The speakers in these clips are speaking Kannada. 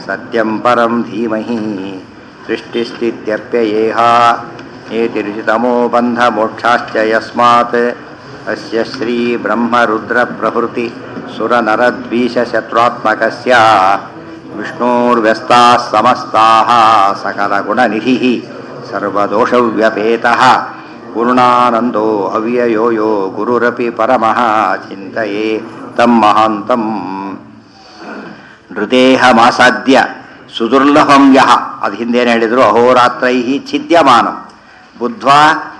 ಸತ್ಯಂ ಪರಂ ಧೀಮಹಿ ಸೃಷ್ಟಿಸ್ಥಿತ್ಯರ್ಪ್ಯಯೇಹ ಏತಿರುಚಿತಮೋ ಬಂಧ ಮೋಕ್ಷಾಶ್ಚ ಯಸ್ಮಾತ್ ಅಸ್ಯ ಶ್ರೀ ಬ್ರಹ್ಮ ರುದ್ರ ಪ್ರಭೃತಿ ಸುರ ನರದ್ವೀಷ ಶತ್ರುತ್ಮಕಸ್ಯ ವಿಷ್ಣೋರ್ವ್ಯಸ್ತಾಃ ಸಮಸ್ತಾಃ ಸಕಲಗುಣನಿಧಿಃ ಸರ್ವದೋಷವ್ಯಪೇತಃ ಪೂರ್ಣಾನಂದೋ ಅವ್ಯಯೋ ಯೋ ಗುರುರಪಿ ಪರಮಃ ಚಿಂತೆಯೇ ತಂ ಮಹಾಂತಂ ನೃದೇಹಮಾಸಾದ್ಯ ಸುದುರ್ಲಭಂ ಯಹ ಅದು ಹಿಂದೇನು ಹೇಳಿದರು ಅಹೋರಾತ್ರೈ ಛಿದ್ಯಮಾನಂ ಬುದ್ಧ್ವಾ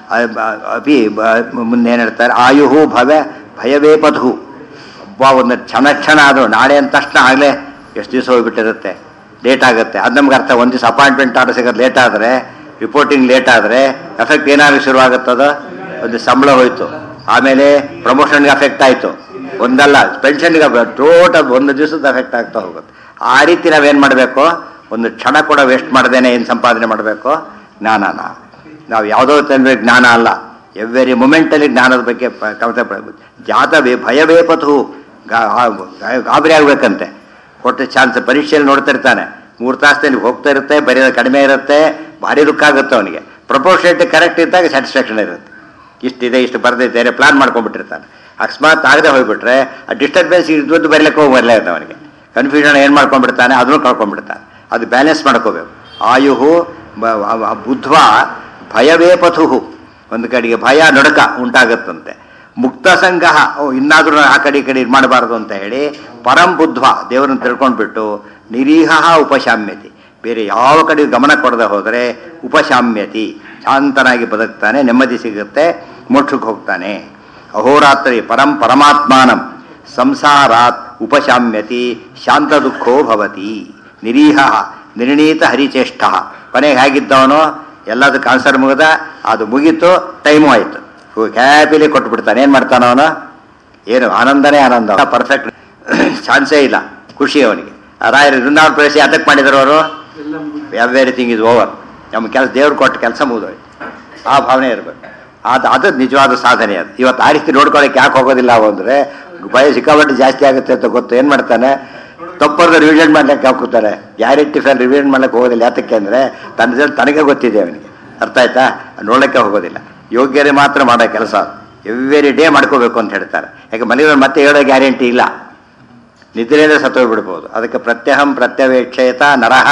ಅಪಿ ಮುಂದೇನು ಹೇಳ್ತಾರೆ ಆಯುಹು ಭವ ಭಯವೇಪಧು ಒಬ್ಬ ಒಂದು ಕ್ಷಣ ಕ್ಷಣ ಆದರೂ ನಾಳೆ ಅಂದ ತಕ್ಷಣ ಆಗಲೇ ಎಷ್ಟು ದಿವಸ ಹೋಗ್ಬಿಟ್ಟಿರುತ್ತೆ ಲೇಟ್ ಆಗುತ್ತೆ ಅದು ನಮ್ಗೆ ಅರ್ಥ ಒಂದು ದಿವಸ ಅಪಾಯಿಂಟ್ಮೆಂಟ್ ಆರ್ಡರ್ ಸಿಗೋದು ಲೇಟ್ ಆದರೆ ರಿಪೋರ್ಟಿಂಗ್ ಲೇಟ್ ಆದರೆ ಎಫೆಕ್ಟ್ ಏನಾದ್ರು ಶುರುವಾಗುತ್ತದೋ ಒಂದು ಸಂಬಳ ಹೋಯ್ತು ಆಮೇಲೆ ಪ್ರಮೋಷನ್ಗೆ ಅಫೆಕ್ಟ್ ಆಯಿತು ಒಂದಲ್ಲ ಪೆನ್ಷನ್ಗೆ ಟೋಟಲ್ ಒಂದು ದಿವಸದ ಎಫೆಕ್ಟ್ ಆಗ್ತಾ ಹೋಗುತ್ತೆ ಆ ರೀತಿ ನಾವೇನು ಮಾಡಬೇಕು ಒಂದು ಕ್ಷಣ ಕೂಡ ವೇಸ್ಟ್ ಮಾಡ್ದೇನೆ ಏನು ಸಂಪಾದನೆ ಮಾಡಬೇಕು ಜ್ಞಾನನ ನಾವು ಯಾವುದೋ ತಂದ್ರೆ ಜ್ಞಾನ ಅಲ್ಲ ಎವ್ರಿ ಮೂಮೆಂಟಲ್ಲಿ ಜ್ಞಾನದ ಬಗ್ಗೆ ಪ- ಕವಿತೆ ಪಡ- ಜಾತವೇ ಭಯವೇ ಪಥು ಗಾ- ಗಾ- ಗಾಬರಿ ಆಗ್ಬೇಕಂತೆ ಕೊಟ್ಟ ಚಾನ್ಸ್ ಪರೀಕ್ಷೆಯಲ್ಲಿ ನೋಡ್ತಿರ್ತಾನೆ ಮೂರು ತಾಸದಲ್ಲಿ ಹೋಗ್ತಾ ಇರುತ್ತೆ ಬರೆಯೋದು ಕಡಿಮೆ ಇರುತ್ತೆ ಭಾರಿ ದುಃಖ ಆಗುತ್ತೆ ಅವನಿಗೆ ಪ್ರಪೋರ್ಷನೇಟ್ ಕರೆಕ್ಟ್ ಇದ್ದಾಗ ಸ್ಯಾಟಿಸ್ಫ್ಯಾಕ್ಷನ್ ಇರುತ್ತೆ ಇಷ್ಟಿದೆ ಇಷ್ಟು ಬರೆದಿದ್ದೇನೆ ಪ್ಲಾನ್ ಮಾಡ್ಕೊಂಡ್ಬಿಟ್ಟಿರ್ತಾನೆ ಅಕಸ್ಮಾತ್ ಆಗದೆ ಹೋಗ್ಬಿಟ್ರೆ ಆ ಡಿಸ್ಟರ್ಬೆನ್ಸ್ ಇದ್ದು ಬರಲಿಕ್ಕೆ ಹೋಗಿ ಬರಲೇ ಇರುತ್ತೆ ಅವನಿಗೆ ಕನ್ಫ್ಯೂಷನ್ ಏನು ಮಾಡ್ಕೊಂಡ್ಬಿಡ್ತಾನೆ ಅದನ್ನು ಕಳ್ಕೊಂಡ್ಬಿಡ್ತಾನೆ ಅದು ಬ್ಯಾಲೆನ್ಸ್ ಮಾಡ್ಕೋಬೇಕು ಆಯುಹು ಬ- ಅವ- ಬುದ್ಧ್ವ ಭಯವೇ ಪಥುಹು ಒಂದು ಕಡೆಗೆ ಭಯ ನಡುಕ ಉಂಟಾಗುತ್ತಂತೆ ಮುಕ್ತ ಸಂಘ ಓ ಇನ್ನಾದರೂ ಆ ಕಡೆ ಈ ಕಡೆ ಇದು ಮಾಡಬಾರ್ದು ಅಂತ ಹೇಳಿ ಪರಂ ಬುದ್ಧ್ವ ದೇವರನ್ನು ತಿಳ್ಕೊಂಡ್ಬಿಟ್ಟು ನಿರೀಹ ಉಪಶಾಮ್ಯತಿ ಬೇರೆ ಯಾವ ಕಡೆ ಗಮನ ಕೊಡದೆ ಹೋದರೆ ಉಪಶಾಮ್ಯತಿ ಶಾಂತನಾಗಿ ಬದುಕ್ತಾನೆ ನೆಮ್ಮದಿ ಸಿಗುತ್ತೆ ಮೋಕ್ಷಕ್ಕೆ ಹೋಗ್ತಾನೆ ಅಹೋರಾತ್ರಿ ಪರಂ ಪರಮಾತ್ಮಾನಂ ಸಂಸಾರಾತ್ ಉಪಶಾಮ್ಯತಿ ಶಾಂತ ದುಃಖೋ ಭವತಿ ನಿರೀಹ ನಿರ್ಣೀತ ಹರಿಚೇಷ್ಟ ಕೊನೆಗೆ ಹೇಗಿದ್ದವನು ಎಲ್ಲದಕ್ಕೆ ಆನ್ಸರ್ ಮುಗಿದ ಅದು ಮುಗೀತು ಟೈಮು ಆಯಿತು ಹ್ಯಾಪಿಲಿ ಕೊಟ್ಬಿಡ್ತಾನೆ ಏನು ಮಾಡ್ತಾನ ಅವನು ಏನು ಆನಂದನೇ ಆನಂದ ಪರ್ಫೆಕ್ಟ್ ಚಾನ್ಸೇ ಇಲ್ಲ ಖುಷಿ ಅವನಿಗೆ ಆ ರಾಯರು ವೃಂದಾವನ ಪ್ರವೇಶ ಯಾತಕ್ಕೆ ಮಾಡಿದ್ರು ಅವರು ಎವ್ರಿಥಿಂಗ್ ಇಸ್ ಓವರ್ ನಮ್ಮ ಕೆಲಸ ದೇವ್ರು ಕೊಟ್ಟ ಕೆಲಸ ಮುಗಿದೋಯ್ತು ಆ ಭಾವನೆ ಇರಬೇಕು ಅದು ಅದು ನಿಜವಾದ ಸಾಧನೆ ಅದು ಇವತ್ತು ಆ ರೀತಿ ನೋಡ್ಕೊಳಕ್ಕೆ ಯಾಕೆ ಹೋಗೋದಿಲ್ಲ ಅವು ಅಂದರೆ ಭಯ ಸಿಕ್ಕಾಪಟ್ಟೆ ಜಾಸ್ತಿ ಆಗುತ್ತೆ ಅಂತ ಗೊತ್ತು ಏನು ಮಾಡ್ತಾನೆ ತಪ್ಪರ್ದು ರಿವಿಷನ್ ಮಾಡ್ಲಿಕ್ಕೆ ಹಾಕೋತಾರೆ ಗ್ಯಾರಂಟಿ ಫೇಲ್ ರಿವಿಷನ್ ಮಾಡ್ಲಿಕ್ಕೆ ಹೋಗೋದಿಲ್ಲ ಯಾತಕ್ಕೆ ಅಂದರೆ ತನ್ನ ಜನ ತನಗೆ ಗೊತ್ತಿದೆ ಅವನಿಗೆ ಅರ್ಥ ಆಯ್ತಾ ನೋಡೋಕ್ಕೆ ಹೋಗೋದಿಲ್ಲ ಯೋಗ್ಯರೇ ಮಾತ್ರ ಮಾಡೋ ಕೆಲಸ ಎವ್ರಿ ಡೇ ಮಾಡ್ಕೋಬೇಕು ಅಂತ ಹೇಳ್ತಾರೆ ಯಾಕೆ ಮನೆಯವ್ರು ಮತ್ತೆ ಹೇಳೋ ಗ್ಯಾರಂಟಿ ಇಲ್ಲ ನಿದ್ರೆಯಲ್ಲೇ ಸತ್ತೋಗ್ಬಿಡ್ಬೋದು ಅದಕ್ಕೆ ಪ್ರತ್ಯಹಂ ಪ್ರತ್ಯವೇಕ್ಷೇತ ನರಹ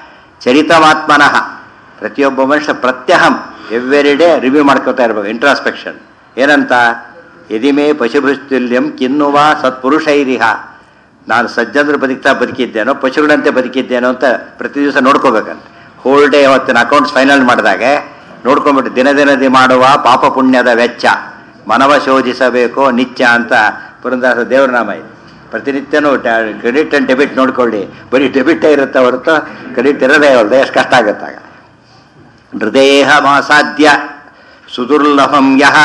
ಚರಿತಮಾತ್ಮನಃ ಪ್ರತಿಯೊಬ್ಬ ಮನುಷ್ಯ ಪ್ರತ್ಯಹಂ ಎವ್ರಿ ಡೇ ರಿವ್ಯೂ ಮಾಡ್ಕೋತಾ ಇರ್ಬೇಕು ಇಂಟ್ರಾಸ್ಪೆಕ್ಷನ್ ಏನಂತ ಎದಿಮೇ ಪಶುಭೃಸ್ತುಲ್ಯಂ ಕಿನ್ನುವ ಸತ್ಪುರುಷೈರಿಹ ನಾನು ಸಜ್ಜನರು ಬದುಕ್ತಾ ಬದುಕಿದ್ದೇನೋ ಪಶುಗಳಂತೆ ಬದುಕಿದ್ದೇನೋ ಅಂತ ಪ್ರತಿ ದಿವಸ ನೋಡ್ಕೋಬೇಕಂತ ಹೋಲ್ ಡೇ ಅವತ್ತಿನ ಅಕೌಂಟ್ಸ್ ಫೈನಲ್ ಮಾಡಿದಾಗೆ ನೋಡ್ಕೊಂಡ್ಬಿಟ್ಟು ದಿನ ದಿನದಿ ಮಾಡುವ ಪಾಪ ಪುಣ್ಯದ ವೆಚ್ಚ ಮನವ ಶೋಧಿಸಬೇಕು ನಿತ್ಯ ಅಂತ ಪುರಂದಾಸ ದೇವ್ರ ನಾಮ ಇದೆ ಪ್ರತಿನಿತ್ಯನೂ ಕ್ರೆಡಿಟ್ ಆ್ಯಂಡ್ ಡೆಬಿಟ್ ನೋಡ್ಕೊಳ್ಳಿ ಬರೀ ಡೆಬಿಟೇ ಇರುತ್ತೆ ಹೊರತು ಕ್ರೆಡಿಟ್ ಇರೋದೇ ಇರಲ್ದೆ ಎಷ್ಟು ಕಷ್ಟ ಆಗುತ್ತಾಗ ಹೃದಯ ಮಾಸಾಧ್ಯ ಸುದುರ್ಲಭಂ ಯಹ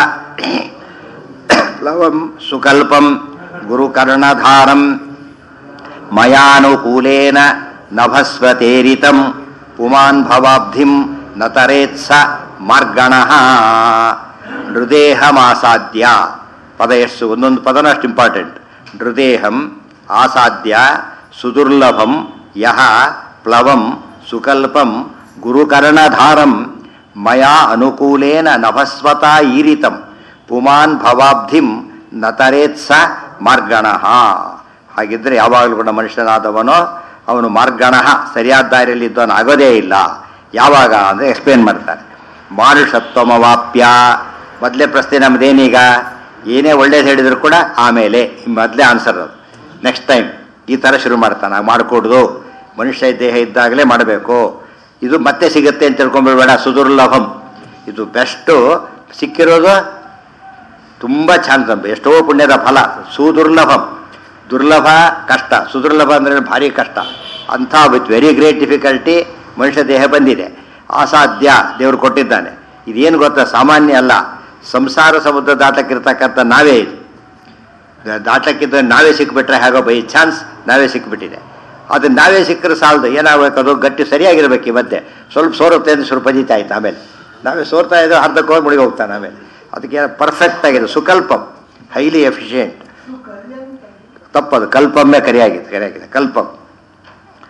ಲವಂ ಸುಕಲ್ಪಂ ಗುರುಕರ್ಣಧಾರಂ ಮಯಾನುಕೂಲೇನ ನಭಸ್ವತೇರಿತಂ ಪುಮಾನ್ ಭವಾಬ್ಧಿಂ ನತರೇತ್ಸ ಮಾರ್ಗಣಃ ನೃದೇಹಮಾಸಾದ್ಯ ಪದ ಎಷ್ಟು ಒಂದೊಂದು ಪದನೂ ಅಷ್ಟು ಇಂಪಾರ್ಟೆಂಟ್ ನೃದೇಹಂ ಆಸಾದ್ಯ ಸುದುರ್ಲಭಂ ಯಹ ಪ್ಲವಂ ಸುಕಲ್ಪಂ ಗುರುಕರ್ಣಧಾರಂ ಮಯಾ ಅನುಕೂಲೇನ ನಭಸ್ವತ ಈರಿತಂ ಪುಮಾನ್ ಭವಾಬ್ಧಿಂ ನತರೇತ್ಸ ಮಾರ್ಗಣಃ ಹಾಗಿದ್ರೆ ಯಾವಾಗಲೂ ಕೂಡ ಮನುಷ್ಯನಾದವನೋ ಅವನು ಮಾರ್ಗಣಃ ಸರಿಯಾದ ದಾರಿಯಲ್ಲಿ ಇದ್ದವನು ಆಗೋದೇ ಇಲ್ಲ ಯಾವಾಗ ಅಂದರೆ ಎಕ್ಸ್ಪ್ಲೇನ್ ಮಾಡ್ತಾರೆ ಮಾನುಷತ್ವಮವಾಪ್ಯ ಮೊದಲೇ ಪ್ರಶ್ನೆ ನಮ್ದೇನೀಗ ಏನೇ ಒಳ್ಳೇದು ಹೇಳಿದ್ರು ಕೂಡ ಆಮೇಲೆ ಮೊದಲೇ ಆನ್ಸರ್ ಅದು ನೆಕ್ಸ್ಟ್ ಟೈಮ್ ಈ ಥರ ಶುರು ಮಾಡ್ತಾನೆ ಹಾಗೆ ಮಾಡಿಕೊಡ್ದು ಮನುಷ್ಯ ದೇಹ ಇದ್ದಾಗಲೇ ಮಾಡಬೇಕು ಇದು ಮತ್ತೆ ಸಿಗುತ್ತೆ ಅಂತ ತಿಳ್ಕೊಂಡ್ಬಿಡ್ಬೇಡ ಸುದುರ್ಲಭಂ ಇದು ಬೆಸ್ಟು ಸಿಕ್ಕಿರೋದು ತುಂಬ ಚಾನ್ಸ್ ಎಷ್ಟೋ ಪುಣ್ಯದ ಫಲ ಸುದುರ್ಲಭಂ ದುರ್ಲಭ ಕಷ್ಟ ಸುದುರ್ಲಭ ಅಂದರೆ ಭಾರಿ ಕಷ್ಟ ಅಂಥ ವಿತ್ ವೆರಿ ಗ್ರೇಟ್ ಡಿಫಿಕಲ್ಟಿ ಮನುಷ್ಯ ದೇಹ ಬಂದಿದೆ ಅಸಾಧ್ಯ ದೇವರು ಕೊಟ್ಟಿದ್ದಾನೆ ಇದೇನು ಗೊತ್ತಾ ಸಾಮಾನ್ಯ ಅಲ್ಲ ಸಂಸಾರ ಸಮುದ್ರ ದಾಟಕ್ಕಿರ್ತಕ್ಕಂಥ ನಾವೇ ಇದು ದಾಟಕ್ಕಿದ್ದ ನಾವೇ ಸಿಕ್ಬಿಟ್ರೆ ಹೇಗೋ ಬೈ ಚಾನ್ಸ್ ನಾವೇ ಸಿಕ್ಬಿಟ್ಟಿದೆ ಅದು ನಾವೇ ಸಿಕ್ಕರೆ ಸಾಲದು ಏನಾಗಬೇಕು ಅದು ಗಟ್ಟಿ ಸರಿಯಾಗಿರ್ಬೇಕು ಈ ಮಧ್ಯೆ ಸ್ವಲ್ಪ ಸೋರುತ್ತೆ ಅಂತ ಸ್ವಲ್ಪ ಪದೀತಾ ಆಯ್ತು ಆಮೇಲೆ ನಾವೇ ಸೋರ್ತಾ ಇದ್ದೋ ಅರ್ಧಕ್ಕೆ ಹೋಗಿ ಮುಳುಗಿ ಹೋಗ್ತಾನೆ ಆಮೇಲೆ ಅದಕ್ಕೆ ಪರ್ಫೆಕ್ಟ್ ಆಗಿದೆ ಸುಕಲ್ಪಂ ಹೈಲಿ ಎಫಿಷಿಯೆಂಟ್ ತಪ್ಪದು ಕಲ್ಪಮ್ಮೆ ಕರಿಯಾಗಿದೆ ಕರಿಯಾಗಿದೆ ಕಲ್ಪಂ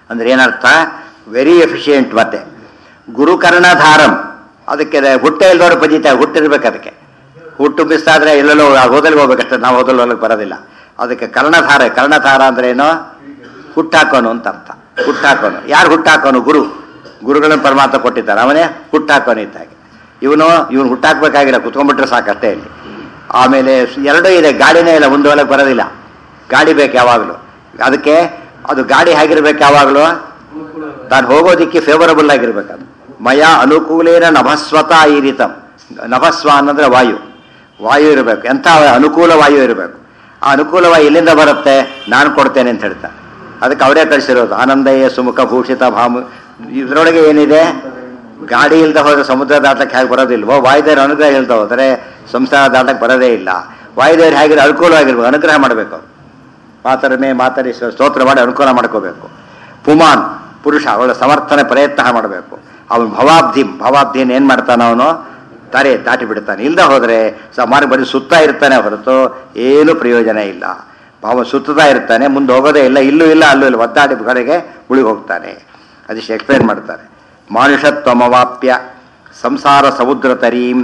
ಅಂದ್ರೆ ಏನರ್ಥ ವೆರಿ ಎಫಿಷಿಯೆಂಟ್ ಮತ್ತೆ ಗುರುಕರ್ಣಧಾರಂ ಅದಕ್ಕೆ ಹುಟ್ಟೆ ಇಲ್ದವ್ರು ಪಜಿತ ಹುಟ್ಟಿರ್ಬೇಕು ಅದಕ್ಕೆ ಹುಟ್ಟು ಮಿಸ್ ಆದ್ರೆ ಎಲ್ಲೆಲ್ಲೋ ಹೋದಲ್ಲಿ ಹೋಗ್ಬೇಕಷ್ಟೇ ನಾವು ಹೋದಲ್ಲಿ ಹೋಗಕ್ಕೆ ಬರೋದಿಲ್ಲ ಅದಕ್ಕೆ ಕರ್ಣಧಾರ ಕರ್ಣಧಾರ ಅಂದ್ರೆ ಏನು ಹುಟ್ಟಾಕೋನು ಅಂತ ಅರ್ಥ ಹುಟ್ಟಾಕೋನು ಯಾರು ಹುಟ್ಟಾಕೋನು ಗುರು ಗುರುಗಳನ್ನು ಪರಮಾತ್ಮ ಕೊಟ್ಟಿದ್ದಾರೆ ಅವನೇ ಹುಟ್ಟಾಕೋನು ಇದ್ದಾಗೆ ಇವನು ಇವನು ಹುಟ್ಟಾಕ್ಬೇಕಾಗಿಲ್ಲ ಕುತ್ಕೊಂಡ್ಬಿಟ್ರೆ ಸಾಕಷ್ಟೇ ಇಲ್ಲಿ ಆಮೇಲೆ ಎರಡೂ ಇದೆ ಗಾಡಿನೇ ಇಲ್ಲ ಮುಂದೆ ಹೋಗಕ್ಕೆ ಬರೋದಿಲ್ಲ ಗಾಡಿ ಬೇಕು ಯಾವಾಗಲೂ ಅದಕ್ಕೆ ಅದು ಗಾಡಿ ಹೇಗಿರ್ಬೇಕು ಯಾವಾಗಲೂ ತಾನು ಹೋಗೋದಿಕ್ಕೆ ಫೇವರಬಲ್ ಆಗಿರ್ಬೇಕು ಅದು ಮಯ ಅನುಕೂಲೇನ ನಭಸ್ವತ ಈರಿತಂ ನಭಸ್ವ ಅನ್ನಂದ್ರೆ ವಾಯು ವಾಯು ಇರಬೇಕು ಎಂಥ ಅನುಕೂಲ ವಾಯು ಇರಬೇಕು ಆ ಅನುಕೂಲ ವಾಯು ಎಲ್ಲಿಂದ ಬರುತ್ತೆ ನಾನು ಕೊಡ್ತೇನೆ ಅಂತ ಹೇಳ್ತಾ ಅದಕ್ಕೆ ಅವರೇ ಕಳಿಸಿರೋದು ಆನಂದಯ್ಯ ಸುಮುಖ ಭೂಷಿತ ಭಾಮು ಇದರೊಳಗೆ ಏನಿದೆ ಗಾಡಿ ಇಲ್ದ ಹೋದ್ರೆ ಸಮುದ್ರ ದಾಟಕ್ಕೆ ಹೇಗೆ ಬರೋದಿಲ್ವೋ ವಾಯುದೇವ್ರ ಅನುಗ್ರಹ ಇಲ್ದ ಹೋದರೆ ಸಂಸಾರ ದಾಟಕ್ಕೆ ಬರೋದೇ ಇಲ್ಲ ವಾಯುದೇವ್ರು ಹೇಗಿರೋ ಅನುಕೂಲವಾಗಿರ್ಬೇಕು ಅನುಗ್ರಹ ಮಾಡಬೇಕು ಅವ್ರು ಮಾತರಮೇ ಮಾತರಿ ಸ್ತೋತ್ರ ಮಾಡಿ ಅನುಕೂಲ ಮಾಡ್ಕೋಬೇಕು ಪುಮಾನ್ ಪುರುಷ ಅವಳ ಸಮರ್ಥನೆ ಪ್ರಯತ್ನ ಮಾಡಬೇಕು ಅವನು ಭವಾಬ್ಧಿ ಭವಾಬ್ಧಿಯನ್ನು ಏನು ಮಾಡ್ತಾನೆ ಅವನು ತಾರೆ ದಾಟಿ ಬಿಡ್ತಾನೆ ಇಲ್ದ ಹೋದರೆ ಸಮಾನ ಬರೀ ಸುತ್ತಾ ಇರ್ತಾನೆ ಹೊರತು ಏನು ಪ್ರಯೋಜನ ಇಲ್ಲ ಭಾವ ಸುತ್ತುತ್ತಾ ಇರ್ತಾನೆ ಮುಂದೆ ಹೋಗೋದೇ ಇಲ್ಲ ಇಲ್ಲೂ ಇಲ್ಲ ಅಲ್ಲೂ ಇಲ್ಲ ಒದ್ದಾಡಿ ಕಡೆಗೆ ಉಳಿಗೆ ಹೋಗ್ತಾನೆ ಅದಿಷ್ಟು ಎಕ್ಸ್ಪ್ಲೇನ್ ಮಾಡ್ತಾರೆ ಮಾನುಷತ್ವಮವಾಪ್ಯ ಸಂಸಾರ ಸಮುದ್ರ ತರೀಂ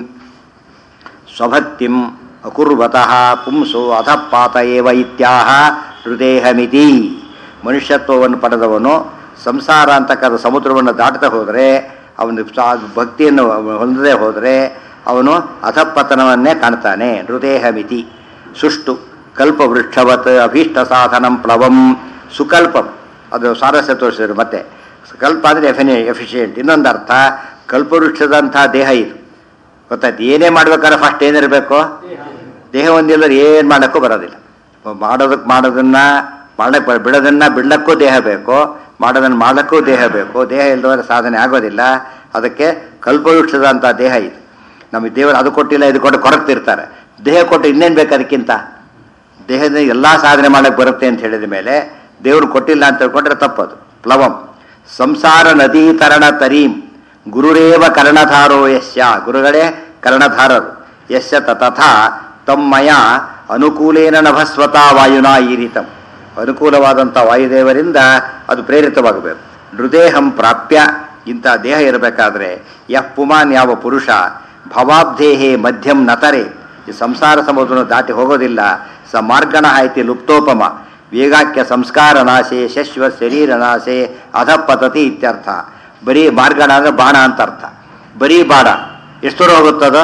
ಸ್ವಭಕ್ತಿಂ ಅಕುರ್ವತಃ ಪುಂಸು ಅಧಪಾತ ಏವ ಇತ್ಯಾಹ ಹೃದಯಮಿತಿ ಮನುಷ್ಯತ್ವವನ್ನು ಪಡೆದವನು ಸಂಸಾರ ಅಂತಕ್ಕಂಥ ಸಮುದ್ರವನ್ನು ದಾಟುತ್ತಾ ಹೋದರೆ ಅವನು ಸಾ- ಭಕ್ತಿಯನ್ನು ಹೊಂದದೇ ಹೋದರೆ ಅವನು ಅಧಪತನವನ್ನೇ ಕಾಣ್ತಾನೆ ಹೃದಯಮಿತಿ ಸುಷ್ಟು ಕಲ್ಪವೃಕ್ಷವತ್ ಅಭೀಷ್ಟ ಸಾಧನಂ ಪ್ಲವಂ ಸುಕಲ್ಪಂ ಅದು ಸಾರಸ್ಯ ತೋರಿಸಿದ್ರು ಮತ್ತೆ ಕಲ್ಪ ಅಂದರೆ ಎಫಿನಿ ಎಫಿಷಿಯೆಂಟ್ ಇನ್ನೊಂದು ಅರ್ಥ ಕಲ್ಪವೃಕ್ಷದಂಥ ದೇಹ ಇದು ಗೊತ್ತಾಯ್ತು ಏನೇ ಮಾಡ್ಬೇಕಾದ್ರೆ ಫಸ್ಟ್ ಏನಿರಬೇಕು ದೇಹ ಹೊಂದಿಲ್ಲದ್ರೆ ಏನು ಮಾಡೋಕ್ಕೂ ಬರೋದಿಲ್ಲ ಮಾಡೋದಕ್ಕೆ ಮಾಡೋದನ್ನ ಮಾಡಕ್ಕೆ ಬ- ಬಿಡೋದನ್ನ ಬಿಡಕ್ಕೂ ದೇಹ ಬೇಕು ಮಾಡೋದನ್ನ ಮಾಡಕ್ಕೂ ದೇಹ ಬೇಕು ದೇಹ ಇಲ್ಲದವರೆ ಸಾಧನೆ ಆಗೋದಿಲ್ಲ ಅದಕ್ಕೆ ಕಲ್ಪವೃಕ್ಷದಂಥ ದೇಹ ಇದು ನಮಗೆ ದೇವರು ಅದು ಕೊಟ್ಟಿಲ್ಲ ಇದು ಕೊಟ್ಟು ಕೊರಗ್ತಿರ್ತಾರೆ ದೇಹ ಕೊಟ್ಟು ಇನ್ನೇನು ಬೇಕು ಅದಕ್ಕಿಂತ ದೇಹದ ಎಲ್ಲ ಸಾಧನೆ ಮಾಡಕ್ಕೆ ಬರುತ್ತೆ ಅಂತ ಹೇಳಿದ ಮೇಲೆ ದೇವರು ಕೊಟ್ಟಿಲ್ಲ ಅಂತ ತಿಳ್ಕೊಂಡ್ರೆ ತಪ್ಪದು ಪ್ಲವಂ ಸಂಸಾರ ನದೀ ತರಣ ತರೀಂ ಗುರುರೇವ ಕರ್ಣಧಾರೋ ಯಸ್ಯ ಗುರುಗಳೇ ಕರ್ಣಧಾರರು ಯಸ್ಯ ತಥಾ ತಮ್ಮಯ ಅನುಕೂಲೇನ ನಭಸ್ವತಾ ವಾಯುನಾ ಈರಿತಂ ಅನುಕೂಲವಾದಂಥ ವಾಯುದೇವರಿಂದ ಅದು ಪ್ರೇರಿತವಾಗಬೇಕು ಹೃದಯಹಂ ಪ್ರಾಪ್ಯ ಇಂಥ ದೇಹ ಇರಬೇಕಾದ್ರೆ ಯಃ ಪುಮಾನ್ ಯಾವ ಪುರುಷ ಭವಾಬ್ಧೇಹೇ ಮಧ್ಯಂ ನತರೆ ಈ ಸಂಸಾರ ಸಮುದ್ರವನ್ನು ದಾಟಿ ಹೋಗೋದಿಲ್ಲ ಸ ಮಾರ್ಗಣ ಆಯ್ತಿ ಲುಪ್ತೋಪಮ ವೇಗಾಕ್ಯ ಸಂಸ್ಕಾರ ನಾಶೆ ಶಶ್ವ ಶರೀರ ನಾಶೆ ಅಧಪತತಿ ಇತ್ಯರ್ಥ ಬರೀ ಮಾರ್ಗಣ ಅಂದ್ರೆ ಬಾಣ ಅಂತ ಅರ್ಥ ಬರೀ ಬಾಣ ಎಷ್ಟು ದೂರ ಹೋಗುತ್ತದ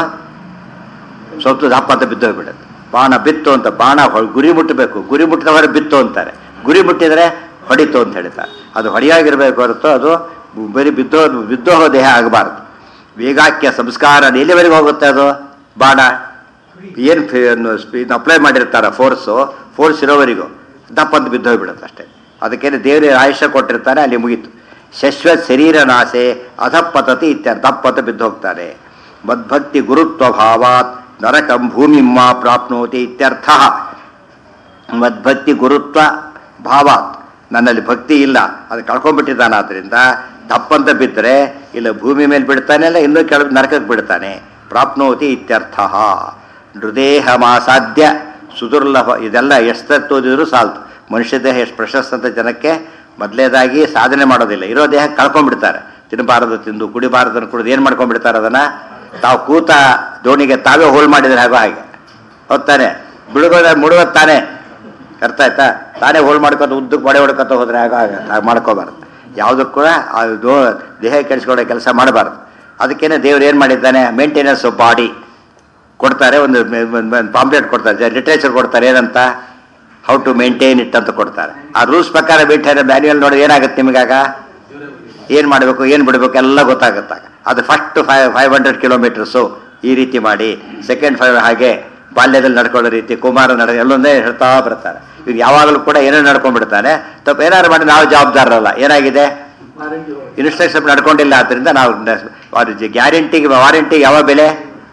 ಸ್ವಲ್ಪ ದಪ್ಪ ಅಂತ ಬಿದ್ದೋಗ್ಬಿಡುತ್ತೆ ಬಾಣ ಬಿತ್ತು ಅಂತ ಬಾಣ ಹೊ- ಗುರಿ ಮುಟ್ಟಬೇಕು ಗುರಿ ಮುಟ್ಟಿದವರೆ ಬಿತ್ತು ಅಂತಾರೆ ಗುರಿ ಮುಟ್ಟಿದರೆ ಹೊಡಿತು ಅಂತ ಹೇಳ್ತಾರೆ ಅದು ಹೊಡಿಯಾಗಿರ್ಬೇಕು ಹೊರತು ಅದು ಬರೀ ಬಿದ್ದೋ ಬಿದ್ದೋ ದೇಹ ಆಗಬಾರ್ದು ವೇಗಾಕ್ಯ ಸಂಸ್ಕಾರ ಎಲ್ಲಿವರೆಗೆ ಹೋಗುತ್ತೆ ಅದು ಬಾಣ ಏನು ಸ್ಪೀಡ್ ಅಪ್ಲೈ ಮಾಡಿರ್ತಾರ ಫೋರ್ಸು ಫೋರ್ಸ್ ಇರೋವರೆಗೂ ದಪ್ಪಂತ ಬಿದ್ದೋಗ್ಬಿಡುತ್ತೆ ಅಷ್ಟೇ ಅದಕ್ಕೇನೆ ದೇವರಿಗೆ ಆಯುಷ್ಯ ಕೊಟ್ಟಿರ್ತಾರೆ ಅಲ್ಲಿ ಮುಗೀತು ಶಶ್ವ ಶರೀರ ನಾಶೆ ಅಧಪತತಿ ಇತ್ಯರ್ಥ ದಪ್ಪಂತ ಬಿದ್ದು ಹೋಗ್ತಾರೆ ಮದ್ಭಕ್ತಿ ಗುರುತ್ವ ಭಾವಾತ್ ನರಕಂ ಭೂಮಿಮ್ಮ ಪ್ರಾಪ್ನೋತಿ ಇತ್ಯರ್ಥ ಮದ್ಭಕ್ತಿ ಗುರುತ್ವ ಭಾವಾತ್ ನನ್ನಲ್ಲಿ ಭಕ್ತಿ ಇಲ್ಲ ಅದು ಕಳ್ಕೊಂಡ್ಬಿಟ್ಟಿದ್ದಾನೆ ಆದ್ದರಿಂದ ತಪ್ಪಂತ ಬಿದ್ದರೆ ಇಲ್ಲ ಭೂಮಿ ಮೇಲೆ ಬಿಡ್ತಾನೆ ಇಲ್ಲ ಇನ್ನೂ ಕೆಳಗೆ ನರಕಕ್ಕೆ ಬಿಡ್ತಾನೆ ಪ್ರಾಪ್ನೋತಿ ಇತ್ಯರ್ಥ ಹೃದಯ ಮಾಸಾಧ್ಯ ಸುದುರ್ಲಭ ಇದೆಲ್ಲ ಎಷ್ಟು ಓದಿದ್ರು ಸಾಲ್ತು ಮನುಷ್ಯ ದೇಹ ಎಷ್ಟು ಪ್ರಶಸ್ತ ಅಂತ ಜನಕ್ಕೆ ಮೊದಲೇದಾಗಿ ಸಾಧನೆ ಮಾಡೋದಿಲ್ಲ ಇರೋ ದೇಹ ಕಳ್ಕೊಂಡ್ಬಿಡ್ತಾರೆ ತಿನ್ನಬಾರದು ತಿಂದು ಕುಡಿಬಾರದನ್ನು ಕುಡಿದು ಏನು ಮಾಡ್ಕೊಂಡ್ಬಿಡ್ತಾರೆ ಅದನ್ನು ತಾವು ಕೂತ ದೋಣಿಗೆ ತಾವೇ ಹೋಲ್ ಮಾಡಿದ್ರೆ ಹಾಗೋ ಹಾಗೆ ಹೊತ್ತಾನೆ ಬಿಡುಗೋದ ಮುಡುಗೋದು ತಾನೇ ಅರ್ಥ ಆಯ್ತಾ ತಾನೇ ಹೋಲ್ ಮಾಡ್ಕೊತ ಉದ್ದಕ್ಕೆ ಬಡೆ ಹೊಡ್ಕೊತ ಹೋದ್ರೆ ಆಗ ಹಾಗೆ ಮಾಡ್ಕೋಬಾರ್ದು ಯಾವುದಕ್ಕೂ ಕೂಡ ಆ ದೋ ದೇಹ ಕೆಡಿಸ್ಕೊಳ್ಳೋ ಕೆಲಸ ಮಾಡಬಾರ್ದು ಅದಕ್ಕೇನೆ ದೇವ್ರು ಏನು ಮಾಡಿದ್ದಾನೆ ಮೇಂಟೆನೆನ್ಸ್ ಆಫ್ ಬಾಡಿ ಕೊಡ್ತಾರೆ ಒಂದು ಪಾಂಪ್ಲೆಟ್ ಕೊಡ್ತಾರೆ ಲಿಟ್ರೇಚರ್ ಕೊಡ್ತಾರೆ ಏನಂತ ಹೌ ಟು ಮೇಂಟೈನ್ ಇಟ್ ಅಂತ ಕೊಡ್ತಾರೆ ಆ ರೂಲ್ಸ್ ಪ್ರಕಾರ ಬಿಟ್ಟರೆ ಮ್ಯಾನ್ಯುವಲ್ ನೋಡಿ ಏನಾಗುತ್ತೆ ನಿಮಗಾಗ ಏನು ಮಾಡಬೇಕು ಏನು ಬಿಡಬೇಕು ಎಲ್ಲ ಗೊತ್ತಾಗುತ್ತಾಗ ಅದು first five five hundred kilometres ಈ ರೀತಿ ಮಾಡಿ ಸೆಕೆಂಡ್ ಫೈವ್ ಹಾಗೆ ಬಾಲ್ಯದಲ್ಲಿ ನಡ್ಕೊಳ್ಳೋ ರೀತಿ ಕುಮಾರ ನಡ ಎಲ್ಲೊಂದೇ ಹೇಳ್ತಾ ಬರ್ತಾರೆ ಇವ್ರು ಯಾವಾಗಲೂ ಕೂಡ ಏನೇನು ನಡ್ಕೊಂಡ್ಬಿಡ್ತಾನೆ ತಪ್ಪು ಏನಾದ್ರು ಮಾಡಿ ನಾವು ಜವಾಬ್ದಾರರಲ್ಲ ಏನಾಗಿದೆ ಇನ್ಸ್ಟ್ರಕ್ಷನ್ ನಡ್ಕೊಂಡಿಲ್ಲ ಆದ್ದರಿಂದ ನಾವು ಗ್ಯಾರಂಟಿಗೆ ವಾರಂಟಿಗೆ ಯಾವ ಬೆಲೆ